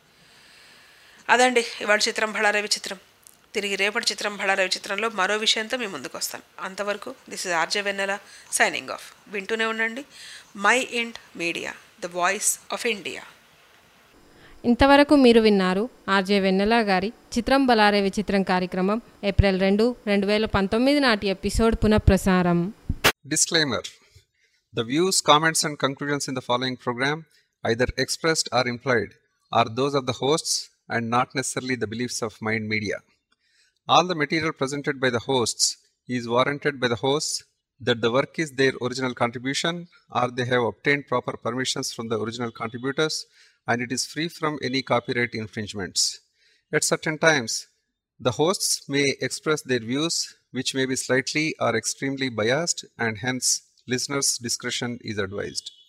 S4: అదండి ఇవాళ చిత్రం భళారవి చిత్రం తిరిగి రేపటి చిత్రం భళారవి చిత్రంలో మరో విషయంతో మీ ముందుకు వస్తాను అంతవరకు this is RJ Vennela signing off వింటూనే ఉండండి mind media the voice of India
S3: ఇంతవరకు మీరు విన్నారు ఆర్జే వెన్నెల గారి చిత్రం బలారే విచిత్రం కార్యక్రమం ఏప్రిల్ రెండు రెండు వేల పంతొమ్మిది నాటి ఎపిసోడ్ పునఃప్రసారం
S12: Disclaimer The views, comments, and conclusions in the following program, either expressed or implied, are those of the hosts and not necessarily the beliefs of Mind Media. All the material presented by the hosts is warranted by the hosts that the work is their original contribution or they have obtained proper permissions from the original contributors and it is free from any copyright infringements. At certain times, the hosts may express their views, which may be slightly or extremely biased, and hence listeners' discretion is advised.